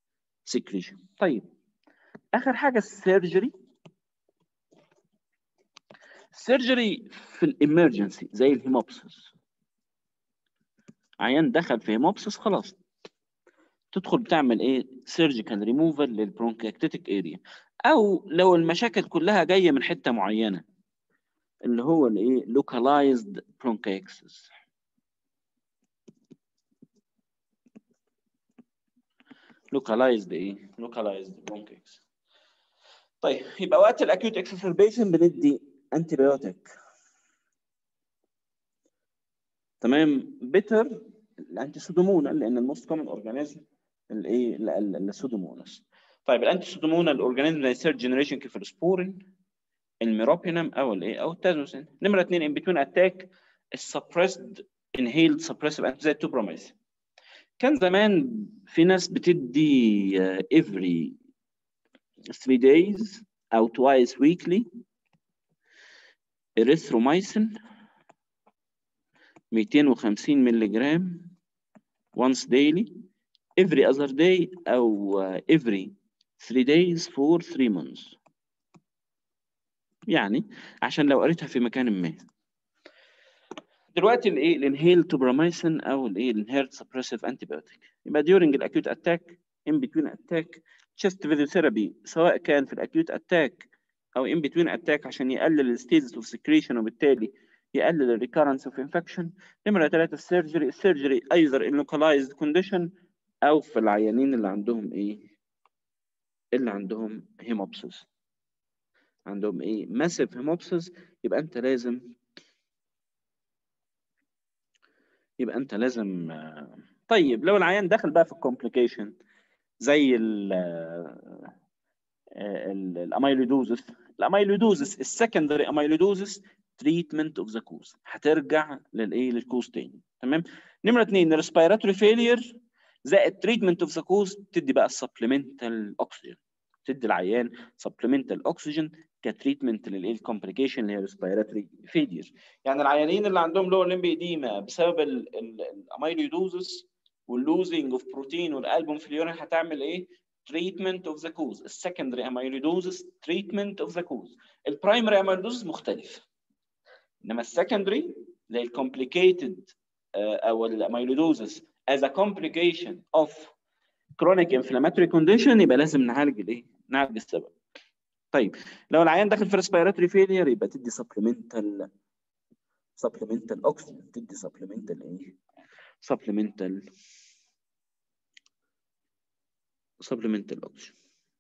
secretion طيب اخر حاجه السيرجري السيرجري في الامرجنسي زي الهيموبسس عيان دخل في هيموبسس خلاص تدخل بتعمل ايه سيرجيكال ريموفال للبرونكاكتيك اريا او لو المشاكل كلها جايه من حته معينه اللي هو الايه localized bronchiectasis localized ايه localized bronchiectasis طيب يبقى وقت الاكيوت اكسسربيشن بندي انتي بايوتيك تمام بيتر الانتي سودومونال لان الموست كومن اورجانيزم الايه السودوموناس طيب الانتي سودومونال اورجانيزم زي ثيرد جنريشن كيفالوسبورين الميروبينم او الايه او التازوسين نمره اثنين ان بتوين اتاك السبريسد انهيلد سبريسيف انتي زي التوبرومايسين كان زمان في ناس بتدي every 3 days او twice weekly اريثرومايسين 250 مللي جرام once daily every other day او every 3 days for 3 months يعني عشان لو قريتها في مكان ما دلوقتي الايه الانهيل توبراميسين او الايه الانهيرت سبريسيف انتي بايوتيك يبقى during الاكيوت اتاك in between اتاك chest physiotherapy سواء كان في الاكيوت اتاك او in between اتاك عشان يقلل الستيجز اوف سكريشن وبالتالي يقلل الريكارنس اوف انفكشن نمره ثلاثه السيرجري السيرجري ايذر ان localized كونديشن او في العيانين اللي عندهم ايه اللي عندهم هيموبسس عندهم ايه ماسيف هيموبسس يبقى انت لازم يبقى انت لازم طيب لو العيان دخل بقى في الكومبليكيشن زي ال الاميلودوزس الاميلودوزس السكندري اميلودوزس تريتمنت اوف ذا كوز هترجع للايه للكوز تاني تمام نمره اثنين ريسبيراتوري فيلير زائد تريتمنت اوف ذا كوز تدي بقى السبلمنتال اوكسجين تدي العيان سبلمنتال اوكسجين كتريتمنت للايه الكومبليكيشن اللي هي ريسبيراتوري فيلير يعني العيانين اللي عندهم لو لمبي ايديما بسبب الاميلودوزس واللوزنج اوف بروتين والالبوم في اليورين هتعمل ايه؟ تريتمنت اوف ذا كوز السكندري اميلودوزس تريتمنت اوف ذا كوز البرايمري اميلودوزس مختلف انما السكندري زي الكومبليكيتد او الاميلودوزس as a complication of chronic inflammatory condition يبقى لازم نعالج الايه؟ نعالج السبب. طيب لو العيان داخل في respiratory failure يبقى تدي supplemental supplemental oxygen تدي supplemental ايه؟ supplemental supplemental oxygen.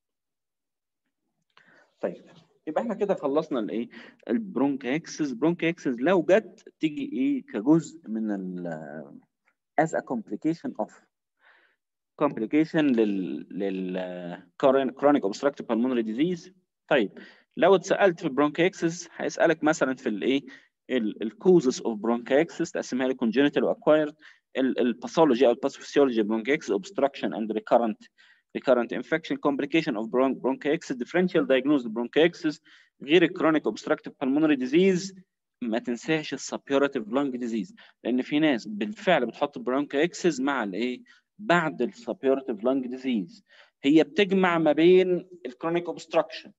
طيب يبقى احنا كده خلصنا الايه؟ البرونكاكسس برونكاكسس لو جت تيجي ايه كجزء من ال as a complication of complication لل لل chronic obstructive pulmonary disease طيب لو اتسالت في البرونكاكسس هيسالك مثلا في الايه الكوزز اوف برونكاكسس تقسمها لي congenital واكوايرد الباثولوجي او الباثوفيسيولوجي برونكاكسس obstruction and recurrent recurrent infection complication of bronchiectasis differential diagnosis bronchiectasis غير الكرونيك obstructive pulmonary disease ما تنساش السبيوراتيف لانج ديزيز لان في ناس بالفعل بتحط برونكايكسس مع الايه بعد السبيوراتيف لانج ديزيز هي بتجمع ما بين الكرونيك اوبستراكشن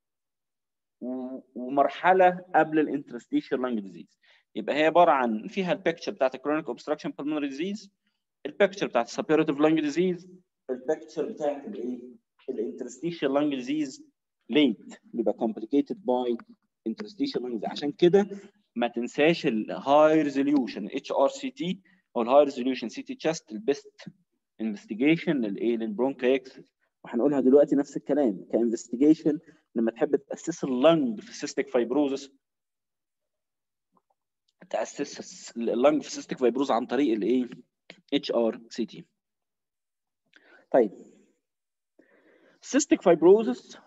ومرحله قبل الانترستيشال لانج ديزيز يبقى هي عباره عن فيها البيكتشر بتاعت الكرونيك اوبستراكشن بالمونري ديزيز البيكتشر بتاعت السبيوراتيف لانج ديزيز البيكتشر بتاعت الايه الانترستيشال لانج ديزيز ليت بيبقى complicated by interstitial lung disease عشان كده ما تنساش الهاي ريزوليوشن اتش ار سي تي او الهاي ريزوليوشن سي تي تشست البيست انفستيجيشن للايه للبرونكايكس وهنقولها دلوقتي نفس الكلام كانفستيجيشن لما تحب تاسس اللنج في السيستيك فايبروزس تاسس اللنج في السيستيك فايبروز عن طريق الايه اتش ار سي تي طيب cystic fibrosis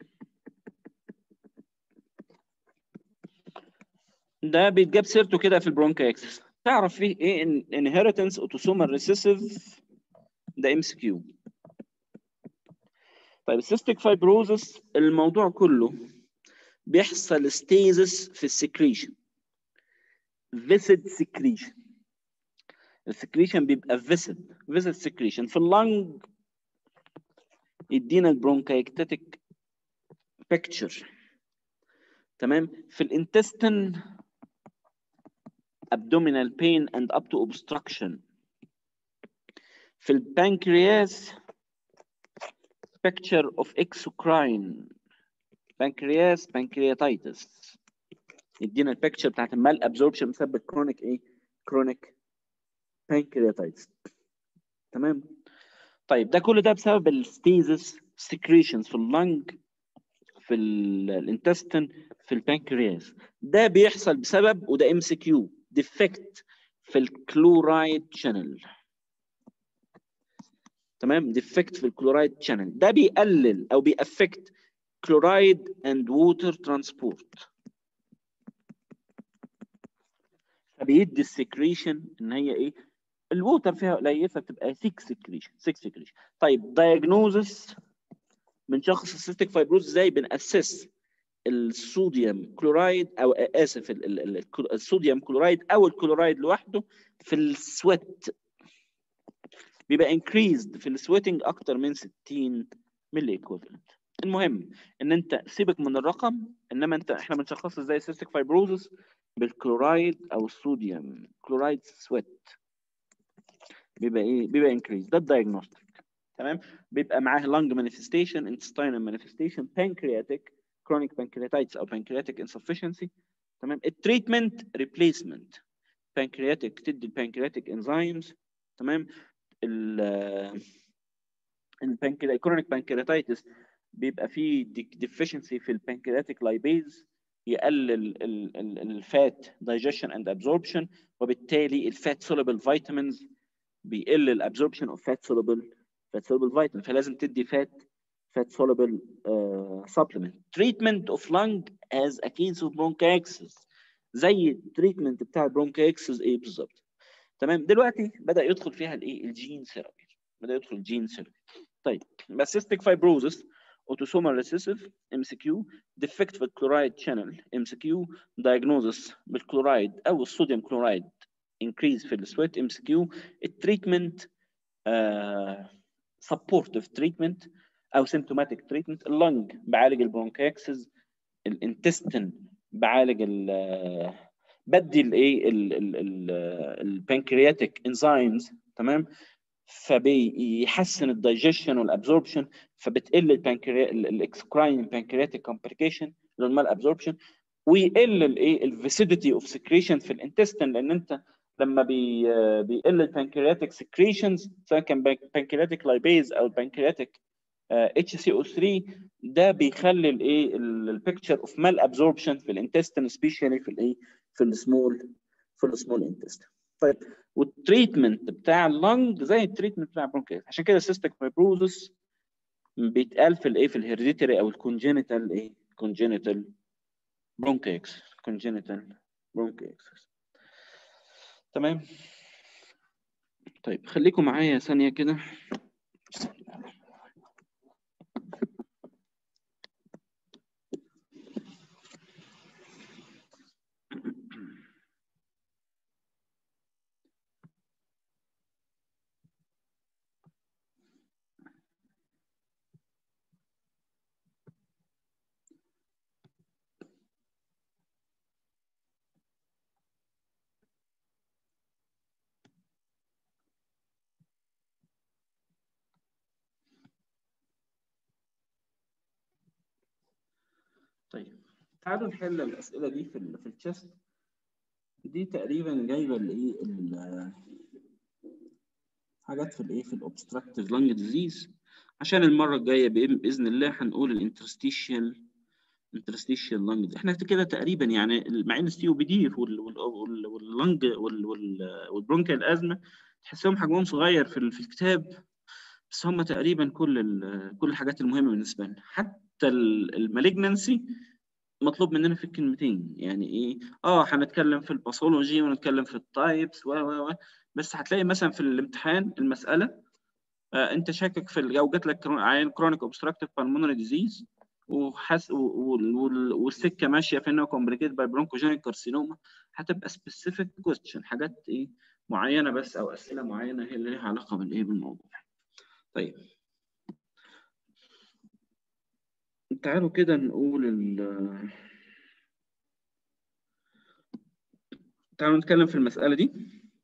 ده بيتجاب سيرته كده في البرونكايكسس تعرف فيه ايه inheritance autosomal recessive ده ام اس كيو طيب السيستيك فايبروزس الموضوع كله بيحصل ستيزس في السكريشن فيسد سكريشن السكريشن بيبقى فيسد فيسد سكريشن في اللنج يدينا البرونكايكتيك بيكتشر تمام في الانتستين abdominal pain and up to obstruction في البنكرياس picture of exocrine pancreas pancreatitis يدينا البيكتشر بتاعت المال ابزوربشن بسبب كرونيك ايه كرونيك pancreatitis تمام طيب ده كل ده بسبب الستيزس secretions في اللنج في الانتستين في البنكرياس ده بيحصل بسبب وده ام سي كيو ديفكت في الكلورايد شانل تمام ديفكت في الكلورايد شانل ده بيقلل او بيأفكت كلورايد اند ووتر ترانسبورت فبيدي السكريشن ان هي ايه الووتر فيها قليل فبتبقى 6 سكريشن 6 سكريشن طيب دايجنوزس من شخص السيستيك فايبروز ازاي بنأسس الصوديوم كلورايد او اسف ال- ال- ال- الصوديوم كلورايد او الكلورايد لوحده في السويت بيبقى انكريزد في السويتنج اكتر من 60 ملي ايكوفالنت المهم ان انت سيبك من الرقم انما انت احنا بنشخص ازاي سيستيك فايبروزس بالكلورايد او الصوديوم كلورايد سويت بيبقى ايه بيبقى انكريز ده الدايجنوستيك تمام بيبقى معاه lung manifestation intestinal manifestation pancreatic chronic pancreatitis او pancreatic insufficiency تمام التريتمنت ريبليسمنت pancreatic تدي البانكرياتيك انزيمز تمام ال البانكريا chronic pancreatitis بيبقى فيه deficiency في البانكرياتيك لايبيز يقلل الفات digestion and absorption وبالتالي الفات soluble vitamins بيقل الابزوربشن اوف فات soluble fat soluble vitamin فلازم تدي فات fat soluble uh, supplement treatment of lung as a case of bronchiectasis زي التريتمنت بتاع البرونكايكسس ايه بالظبط تمام دلوقتي بدا يدخل فيها الايه الجين ثيرابي بدا يدخل الجين ثيرابي طيب بس cystic fibrosis autosomal recessive MCQ defect في الكلورايد channel MCQ diagnosis بالكلورايد او الصوديوم كلورايد increase في السويت MCQ التريتمنت supportive treatment او symptomatic treatment اللنج بعالج البرونكاكسز الانتستين بعالج ال بدي الايه البنكرياتيك انزيمز تمام فبيحسن الدايجيشن والابزوربشن فبتقل البنكريا الاكسكراين بانكرياتيك كومبليكيشن اللي هو المال ابزوربشن ويقل الايه الفيسيديتي اوف سكريشن في الانتستين لان انت لما بي بيقل البنكرياتيك سكريشنز سواء كان بنكرياتيك لايبيز او البنكرياتيك اتش سي او 3 ده بيخلي الايه البيكتشر اوف مال ابزوربشن في الانتستين سبيشالي في الايه في السمول في السمول انتستين طيب والتريتمنت بتاع اللنج زي التريتمنت بتاع البرونكيتس عشان كده السيستيك فايبروزس بيتقال في الايه في الهيريديتري او الكونجينيتال ايه كونجينيتال برونكيكس كونجينيتال برونكيكس تمام طيب خليكم معايا ثانيه كده طيب تعالوا نحل الاسئله دي في ال في التشست دي تقريبا جايبه الايه حاجات في الايه في الاوبستراكتيف لانج ديزيز عشان المره الجايه باذن الله هنقول الانترستيشيال انترستيشيال لانج احنا كده تقريبا يعني مع ان السي او بي دي واللنج والبرونكيال ازمه تحسهم حجمهم صغير في في الكتاب بس هم تقريبا كل كل الحاجات المهمه بالنسبه لنا حتى المالجنسي مطلوب مننا في الكلمتين يعني ايه اه هنتكلم في الباثولوجي ونتكلم في التايبس و و و بس هتلاقي مثلا في الامتحان المساله آه انت شاكك في لو جات لك عيان كرونيك اوبستراكتيف بالمونري ديزيز وحس والسكه ماشيه في انه كومبليكيت باي برونكوجينيك كارسينوما هتبقى سبيسيفيك كويستشن حاجات ايه معينه بس او اسئله معينه هي اللي ليها علاقه بالايه بالموضوع طيب تعالوا كده نقول ال تعالوا نتكلم في المسألة دي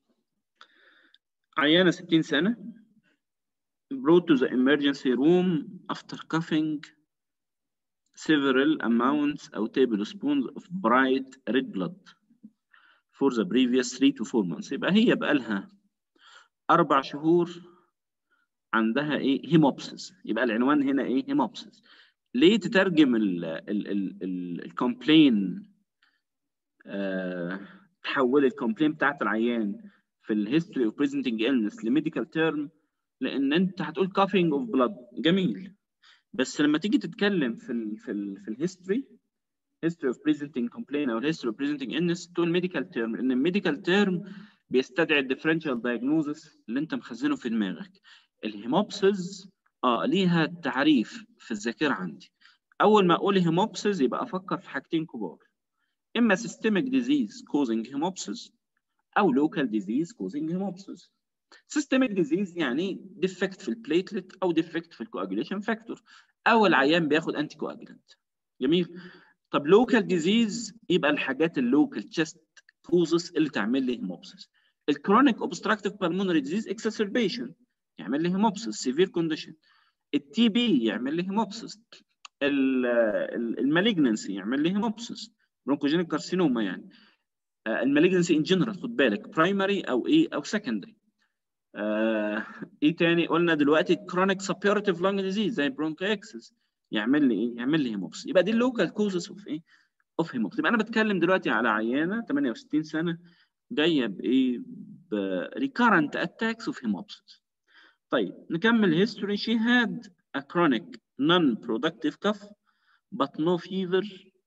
عيانة 60 سنة brought to the emergency room after coughing several amounts أو tablespoons of bright red blood for the previous 3 to 4 months يبقى هي بقالها أربع شهور عندها إيه هيموبسيس يبقى العنوان هنا إيه هيموبسيس ليه تترجم الكومبلين تحول الكومبلين بتاعت العيان في الهيستوري اوف بريزنتنج illness لميديكال تيرم لان انت هتقول كافينج اوف بلاد جميل بس لما تيجي تتكلم في ال في ال في الهيستوري history of presenting complaint او history of presenting illness تقول ميديكال تيرم لان الميديكال تيرم بيستدعي الديفرنشال دايجنوزس اللي انت مخزنه في دماغك الهيموبسز اه ليها تعريف في الذاكره عندي اول ما اقول هيموبسز يبقى افكر في حاجتين كبار اما systemic disease causing hemopsis او local disease causing hemopsis systemic disease يعني defect في البليتلت او defect في الكواجوليشن فاكتور او العيان بياخد انتي كواجولانت جميل طب local disease يبقى الحاجات اللوكال chest causes اللي تعمل لي هيموبسس الكرونيك obstructive pulmonary disease exacerbation يعمل لي هيموبسس severe condition التي بي يعمل لي هيموبسس المالجنسي يعمل لي هيموبسس برونكوجينيك كارسينوما يعني المالجنسي ان جنرال خد بالك برايمري او ايه او سكندري آه ايه تاني قلنا دلوقتي كرونيك سبيورتيف لانج ديزيز زي برونكاكسس يعمل لي ايه يعمل لي هيموبس يبقى دي اللوكال كوزز اوف ايه اوف هيموبس يبقى انا بتكلم دلوقتي على عيانه 68 سنه جايه بايه بريكارنت اتاكس اوف هيموبسس طيب نكمل هيستوري شي هاد a chronic non-productive cough but no fever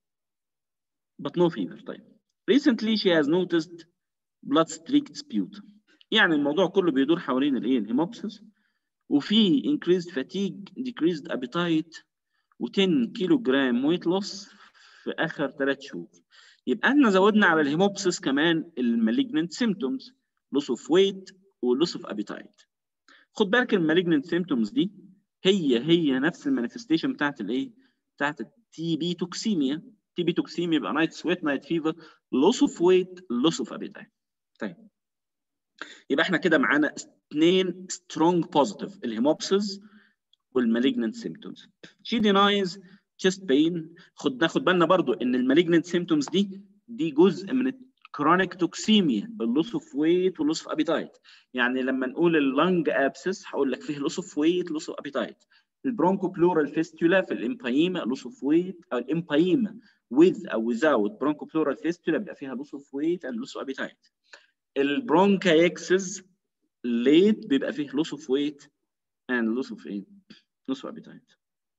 but no fever طيب recently she has noticed blood streaked sputum يعني الموضوع كله بيدور حوالين الايه الهيموبسس وفي increased fatigue decreased appetite و10 كيلو جرام ويت لوس في اخر ثلاث شهور يبقى احنا زودنا على الهيموبسس كمان المالجننت سيمتومز لوس اوف ويت ولوس اوف ابيتايت خد بالك المالجننت سيمتومز دي هي هي نفس المانيفستيشن بتاعت الايه بتاعت التي بي توكسيميا تي بي توكسيميا يبقى نايت سويت نايت فيفر لوس اوف ويت لوس اوف ابيتايت طيب يبقى احنا كده معانا اثنين سترونج بوزيتيف الهيموبسس والمالجننت سيمتومز شي دينايز chest بين خد ناخد بالنا برضو ان المالجننت سيمتومز دي دي جزء من الكرونيك توكسيميا اللوس اوف ويت واللوس اوف ابيتايت يعني لما نقول اللنج ابسس هقول لك فيه لوس اوف ويت لوس اوف ابيتايت البرونكو بلورال فيستولا في الامبايما لوس اوف ويت او الامبايما with او without برونكو بلورال فيستولا بيبقى فيها لوس اوف ويت اند لوس اوف ابيتايت البرونكايكسس ليت بيبقى فيه لوس اوف ويت اند لوس اوف ايه لوس اوف ابيتايت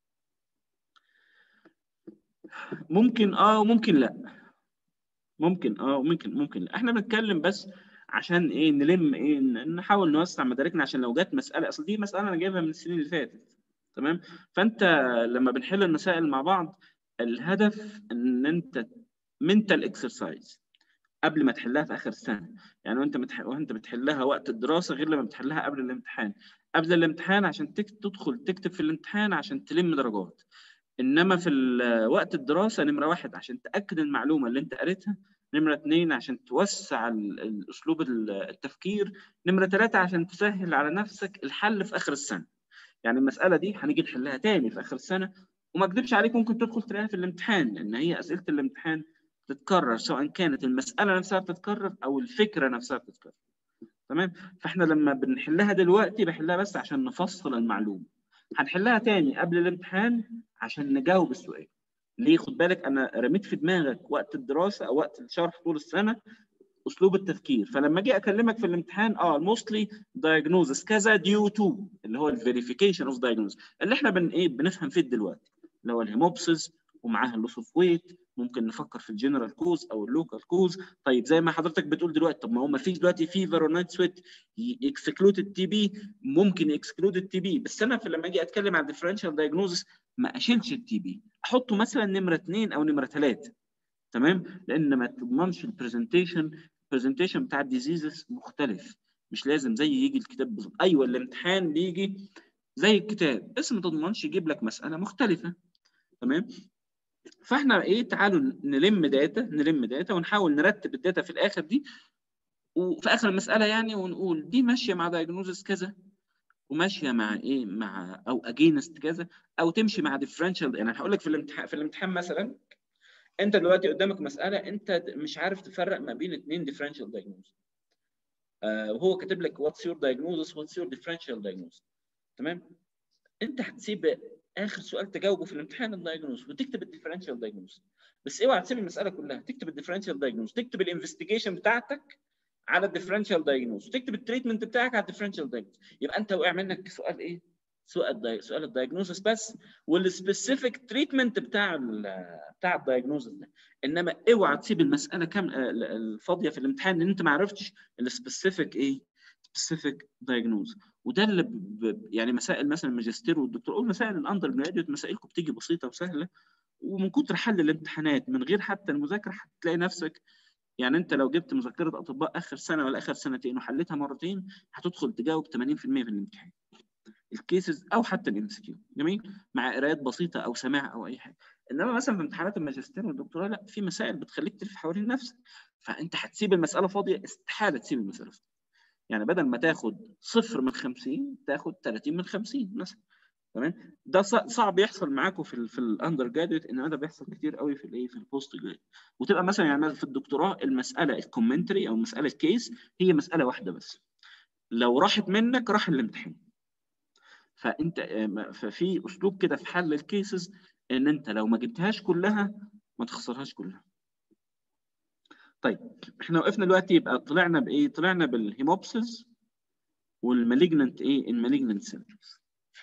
ممكن اه وممكن لا ممكن اه وممكن ممكن لا احنا بنتكلم بس عشان ايه نلم ايه نحاول نوسع مداركنا عشان لو جت مساله اصل دي مساله انا جايبها من السنين اللي فاتت تمام فانت لما بنحل المسائل مع بعض الهدف ان انت منتال اكسرسايز قبل ما تحلها في اخر السنه يعني وانت متح... وانت بتحلها وقت الدراسه غير لما بتحلها قبل الامتحان قبل الامتحان عشان تك... تدخل تكتب في الامتحان عشان تلم درجات انما في وقت الدراسه نمره واحد عشان تاكد المعلومه اللي انت قريتها نمره اثنين عشان توسع الاسلوب التفكير نمره ثلاثه عشان تسهل على نفسك الحل في اخر السنه يعني المساله دي هنيجي نحلها تاني في اخر السنه وما اكذبش عليك ممكن تدخل تلاقيها في الامتحان لان هي اسئله الامتحان بتتكرر سواء كانت المساله نفسها بتتكرر او الفكره نفسها بتتكرر تمام فاحنا لما بنحلها دلوقتي بحلها بس عشان نفصل المعلومه هنحلها تاني قبل الامتحان عشان نجاوب السؤال ليه خد بالك انا رميت في دماغك وقت الدراسه او وقت الشرح طول السنه اسلوب التفكير فلما اجي اكلمك في الامتحان اه موستلي دايجنوزس كذا ديو تو اللي هو الفيريفيكيشن اوف دايجنوز اللي احنا بن ايه بنفهم فيه دلوقتي اللي هو الهيموبسس ومعاها اللوس اوف ويت ممكن نفكر في الجنرال كوز او اللوكال كوز طيب زي ما حضرتك بتقول دلوقتي طب ما هو ما فيش دلوقتي فيفر ونايت سويت يكسكلود التي بي ممكن يكسكلود التي بي بس انا في لما اجي اتكلم عن الديفرنشال دايجنوزس ما اشيلش التي بي احطه مثلا نمره اثنين او نمره ثلاثه تمام لان ما تضمنش البرزنتيشن البرزنتيشن بتاع الديزيزز مختلف مش لازم زي يجي الكتاب بالظبط ايوه الامتحان بيجي زي الكتاب بس ما تضمنش يجيب لك مساله مختلفه تمام فاحنا ايه تعالوا نلم داتا نلم داتا ونحاول نرتب الداتا في الاخر دي وفي اخر المساله يعني ونقول دي ماشيه مع دايجنوزس كذا وماشيه مع ايه مع او اجينست كذا او تمشي مع ديفرنشال يعني هقول لك في الامتحان في الامتحان مثلا انت دلوقتي قدامك مساله انت مش عارف تفرق ما بين اثنين ديفرنشال دايجنوز وهو كاتب لك واتس يور دايجنوزس واتس يور ديفرنشال دايجنوز تمام انت هتسيب اخر سؤال تجاوبه في الامتحان الدايجنوز وتكتب الديفرنشال دايجنوز بس اوعى تسيب المساله كلها تكتب الديفرنشال دايجنوز تكتب الانفستيجيشن بتاعتك على الديفرنشال دايجنوز وتكتب التريتمنت بتاعك على الديفرنشال دايجنوز يبقى انت وقع منك سؤال ايه سؤال سؤال الدايجنوزس بس والسبيسيفيك تريتمنت بتاع ال بتاع الدايجنوزس ده انما اوعى تسيب المساله كام الفاضيه في الامتحان ان انت ما عرفتش السبيسيفيك ايه سبيسيفيك دايجنوز وده اللي ب... يعني مسائل مثلا الماجستير والدكتور او مسائل الاندر جراديوت مسائلكم بتيجي بسيطه وسهله ومن كتر حل الامتحانات من غير حتى المذاكره هتلاقي نفسك يعني انت لو جبت مذكره اطباء اخر سنه ولا اخر سنتين وحليتها مرتين هتدخل تجاوب 80% من الامتحان الكيسز او حتى الام اس كيو جميل مع قرايات بسيطه او سماع او اي حاجه انما مثلا في امتحانات الماجستير والدكتوراه لا في مسائل بتخليك تلف حوالين نفسك فانت هتسيب المساله فاضيه استحاله تسيب المساله فاضيه يعني بدل ما تاخد صفر من 50 تاخد 30 من 50 مثلا تمام ده صعب يحصل معاكم في ال في الاندر جراديوت انما ده بيحصل كتير قوي في الايه في البوست جراد وتبقى مثلا يعني في الدكتوراه المساله الكومنتري او مساله كيس هي مساله واحده بس لو راحت منك راح الامتحان فانت ففي اسلوب كده في حل الكيسز ان انت لو ما جبتهاش كلها ما تخسرهاش كلها طيب احنا وقفنا دلوقتي يبقى طلعنا بايه طلعنا بالهيموبسيس والمالجننت ايه المالجننت سيمبتومز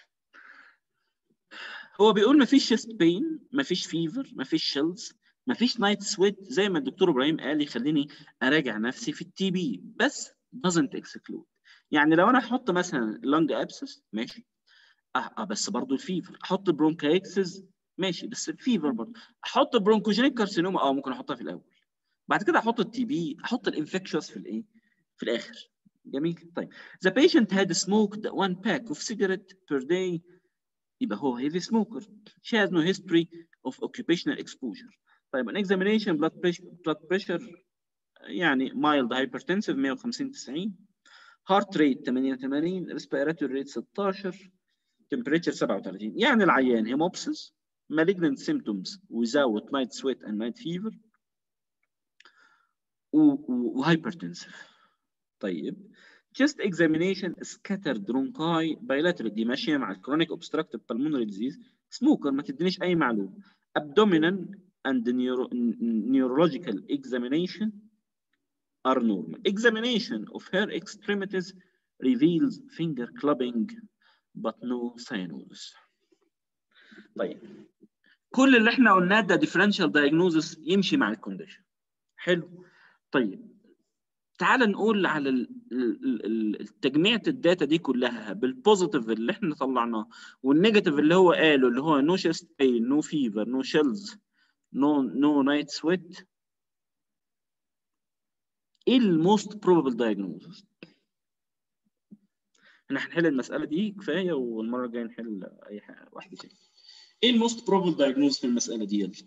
هو بيقول ما فيش شيست بين ما فيش فيفر ما فيش شيلز ما فيش نايت سويت زي ما الدكتور ابراهيم قال يخليني اراجع نفسي في التي بي بس doesn't exclude يعني لو انا احط مثلا لونج ابسس ماشي اه, آه بس برضه الفيفر احط برونكايكسز ماشي بس الفيفر برضه احط برونكوجينيك كارسينوما اه ممكن احطها في الاول بعد كده احط التي بي احط الانفكشوس في الايه في الاخر جميل طيب the patient had smoked one pack of cigarette per day يبقى هو heavy smoker she has no history of occupational exposure طيب an examination blood pressure blood pressure يعني mild hypertensive 150 90 heart rate 88 respiratory rate 16 temperature 37 يعني العيان هيموبسيس malignant symptoms without night sweat and night fever وهايبرتنسيف طيب chest examination scattered bronchi bilateral دي ماشيه مع chronic obstructive pulmonary disease smoker ما تدينيش اي معلومه abdominal and neuro neurological examination are normal examination of her extremities reveals finger clubbing but no cyanosis طيب كل اللي احنا قلناه ده differential diagnosis يمشي مع الكونديشن حلو طيب تعال نقول على تجميعة الداتا دي كلها بالبوزيتيف اللي احنا طلعناه والنيجاتيف اللي هو قاله اللي هو نو شيست بين نو فيفر نو شيلز نو نو نايت سويت ايه الموست بروبابل دايجنوزس؟ احنا هنحل المسألة دي كفاية والمرة الجاية نحل أي حاجة واحدة تاني. ايه الموست بروبابل دايجنوز في المسألة دي يلا؟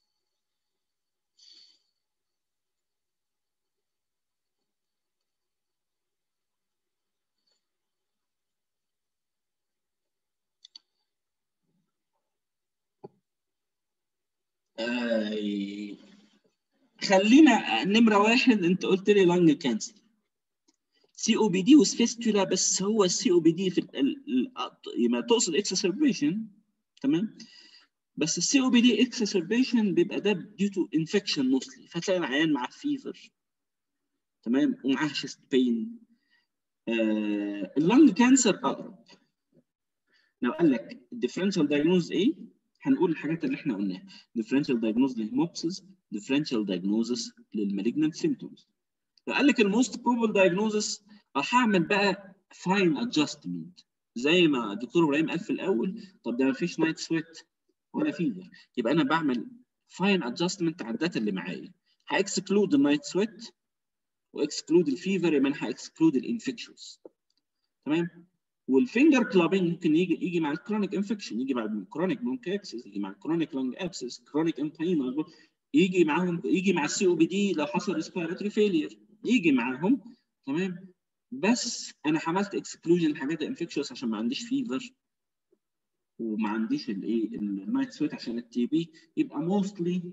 آه خلينا نمره واحد انت قلت لي لانج كانسر سي او بي دي وسفيستولا بس هو السي او بي دي في يبقى تقصد اكسسربيشن تمام بس السي او بي دي اكسسربيشن بيبقى ده ديو تو انفكشن موستلي فتلاقي العيان معاه فيفر تمام ومعاه شيست بين آه اللانج كانسر اقرب لو قال لك الديفرنشال دايجنوز ايه هنقول الحاجات اللي احنا قلناها differential diagnosis للهيموبسيس differential diagnosis للمالجنت symptoms لو قال لك الموست بروبل diagnosis هعمل بقى fine adjustment زي ما الدكتور ابراهيم قال في الاول طب ده ما فيش نايت سويت ولا فيفر يبقى انا بعمل fine adjustment على الداتا اللي معايا هاكسكلود النايت سويت واكسكلود الفيفر يبقى انا هاكسكلود الانفكشنز تمام والفينجر كلابنج ممكن يجي يجي مع الكرونيك انفكشن يجي مع الكرونيك برونكاكسس يجي مع الكرونيك لونج ابسس كرونيك امبايما يجي معاهم يجي مع السي او بي دي لو حصل ريسبيراتوري فيلير يجي معاهم تمام بس انا عملت اكسكلوجن الحاجات الانفكشوس عشان ما عنديش فيفر وما عنديش الايه النايت سويت عشان التي بي يبقى موستلي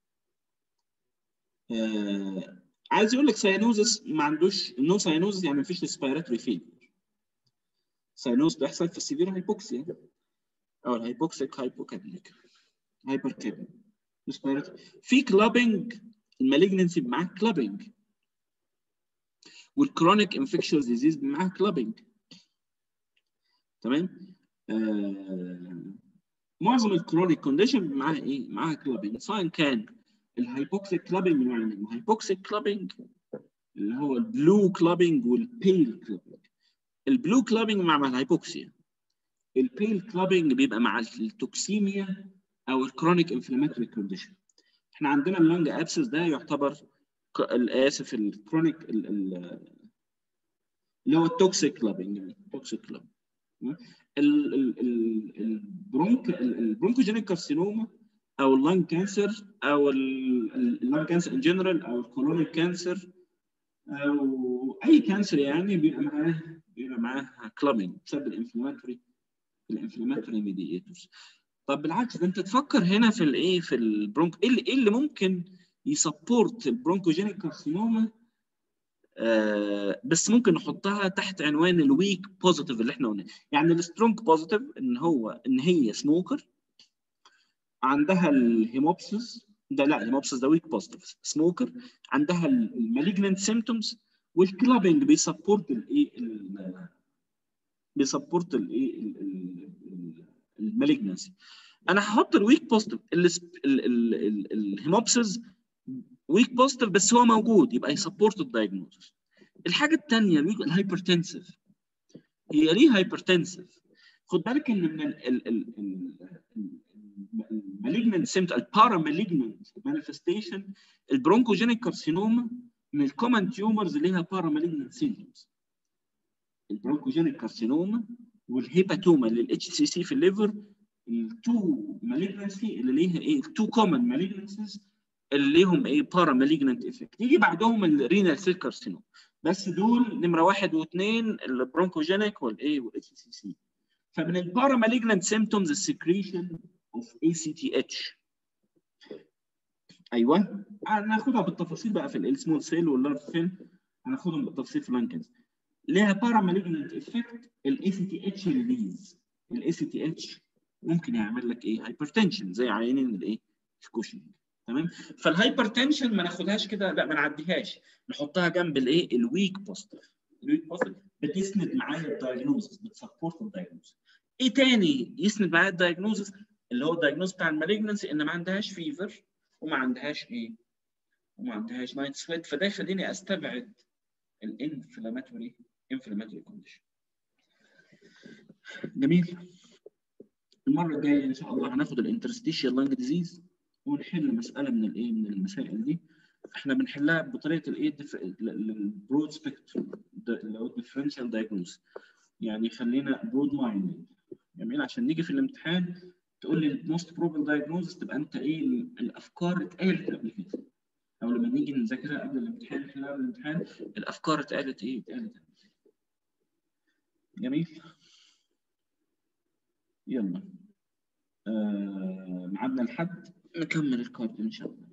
آه عايز يقول لك ساينوزس ما عندوش نو ساينوزس يعني ما فيش ريسبيراتوري فيلير ساينوز بيحصل في السيفير هايبوكسيا او الهايبوكسيك هايبوكابنيك هايبر كابنيك في كلابنج المالجنسي معاه كلابنج والكرونيك انفكشوس ديزيز معاه كلابنج تمام آه معظم الكرونيك كونديشن معاه ايه؟ معاه كلابنج سواء كان الهايبوكسيك كلابنج يعني الهايبوكسيك كلابنج اللي هو البلو كلابنج والبيل كلابنج البلو كلابنج مع الهايبوكسيا البيل كلابنج بيبقى مع التوكسيميا او الكرونيك انفلاماتوري كونديشن احنا عندنا اللونج ابسس ده يعتبر اسف الكرونيك اللي هو التوكسيك كلابنج التوكسيك كلاب البرونك البرونكوجينيك كارسينوما او اللنج كانسر او اللنج كانسر ان جنرال او الكولونيك كانسر او اي كانسر يعني بيبقى معاه بيبقى معاه كلابنج بسبب الانفلاماتوري الانفلاماتوري ميدياتورز طب بالعكس ده انت تفكر هنا في الايه في البرونك ايه اللي, إيه اللي ممكن يسبورت البرونكوجينيك كارسينوما آه بس ممكن نحطها تحت عنوان الويك بوزيتيف اللي احنا قلناه يعني السترونج بوزيتيف ان هو ان هي سموكر عندها الهيموبسيس ده لا الهيموبسيس ده ويك بوزيتيف سموكر عندها المالجننت سيمتومز والكلابنج بيسبورت الايه بيسبورت الايه المالجنسي انا هحط الويك بوزيتيف الهيموبسيس ويك بوزيتيف بس هو موجود يبقى يسبورت الدايجنوستس الحاجه الثانيه الهايبرتنسيف هي ليه هايبرتنسيف خد بالك ان من المالجننت سيمت البارا مالجننت مانيفستيشن البرونكوجينيك كارسينوما من الكومن تيومرز اللي ليها بارا مالجننت سيمتومز البرونكوجينيك كارسينوما والهيباتوما للاتش سي سي في الليفر التو مالجنسي اللي ليها ايه التو كومن مالجنسيز اللي ليهم ايه بارا مالجننت افكت يجي بعدهم الرينال سيل كارسينوما بس دول نمره واحد واثنين البرونكوجينيك والايه والاتش سي سي فمن البارا مالجننت سيمتومز السكريشن اوف اي سي تي اتش ايوه هناخدها بالتفاصيل بقى في السمول سيل واللارج سيل هناخدهم بالتفصيل في اللانكنز ليها بارا مالجننت افكت الاي سي تي اتش ريليز الاي سي تي اتش ممكن يعمل لك ايه هايبرتنشن زي عيانين الايه الكوشنج تمام فالهايبرتنشن ما ناخدهاش كده لا ما نعديهاش نحطها جنب الايه الويك بوزيتيف الويك بوزيتيف بتسند معايا الدايجنوزس بتسبورت الدايجنوزس ايه تاني يسند معايا الدايجنوزس اللي هو الدايجنوز بتاع المالجنسي ان ما عندهاش فيفر وما عندهاش ايه وما عندهاش نايت سويت فده يخليني استبعد الانفلاماتوري انفلاماتوري كونديشن جميل المره الجايه ان شاء الله هناخد الانترستيشيال لانج ديزيز ونحل مساله من الايه من المسائل دي احنا بنحلها بطريقه الايه البرود سبيكتروم اللي هو الديفرنشال دايجنوز يعني خلينا برود مايند جميل عشان نيجي في الامتحان تقول لي الموست بروبل دايجنوز تبقى انت ايه الافكار اتقالت قبل كده او لما نيجي نذاكرها قبل الامتحان خلال الامتحان الافكار اتقالت ايه اتقالت جميل يلا آه معادنا لحد نكمل الكارد ان شاء الله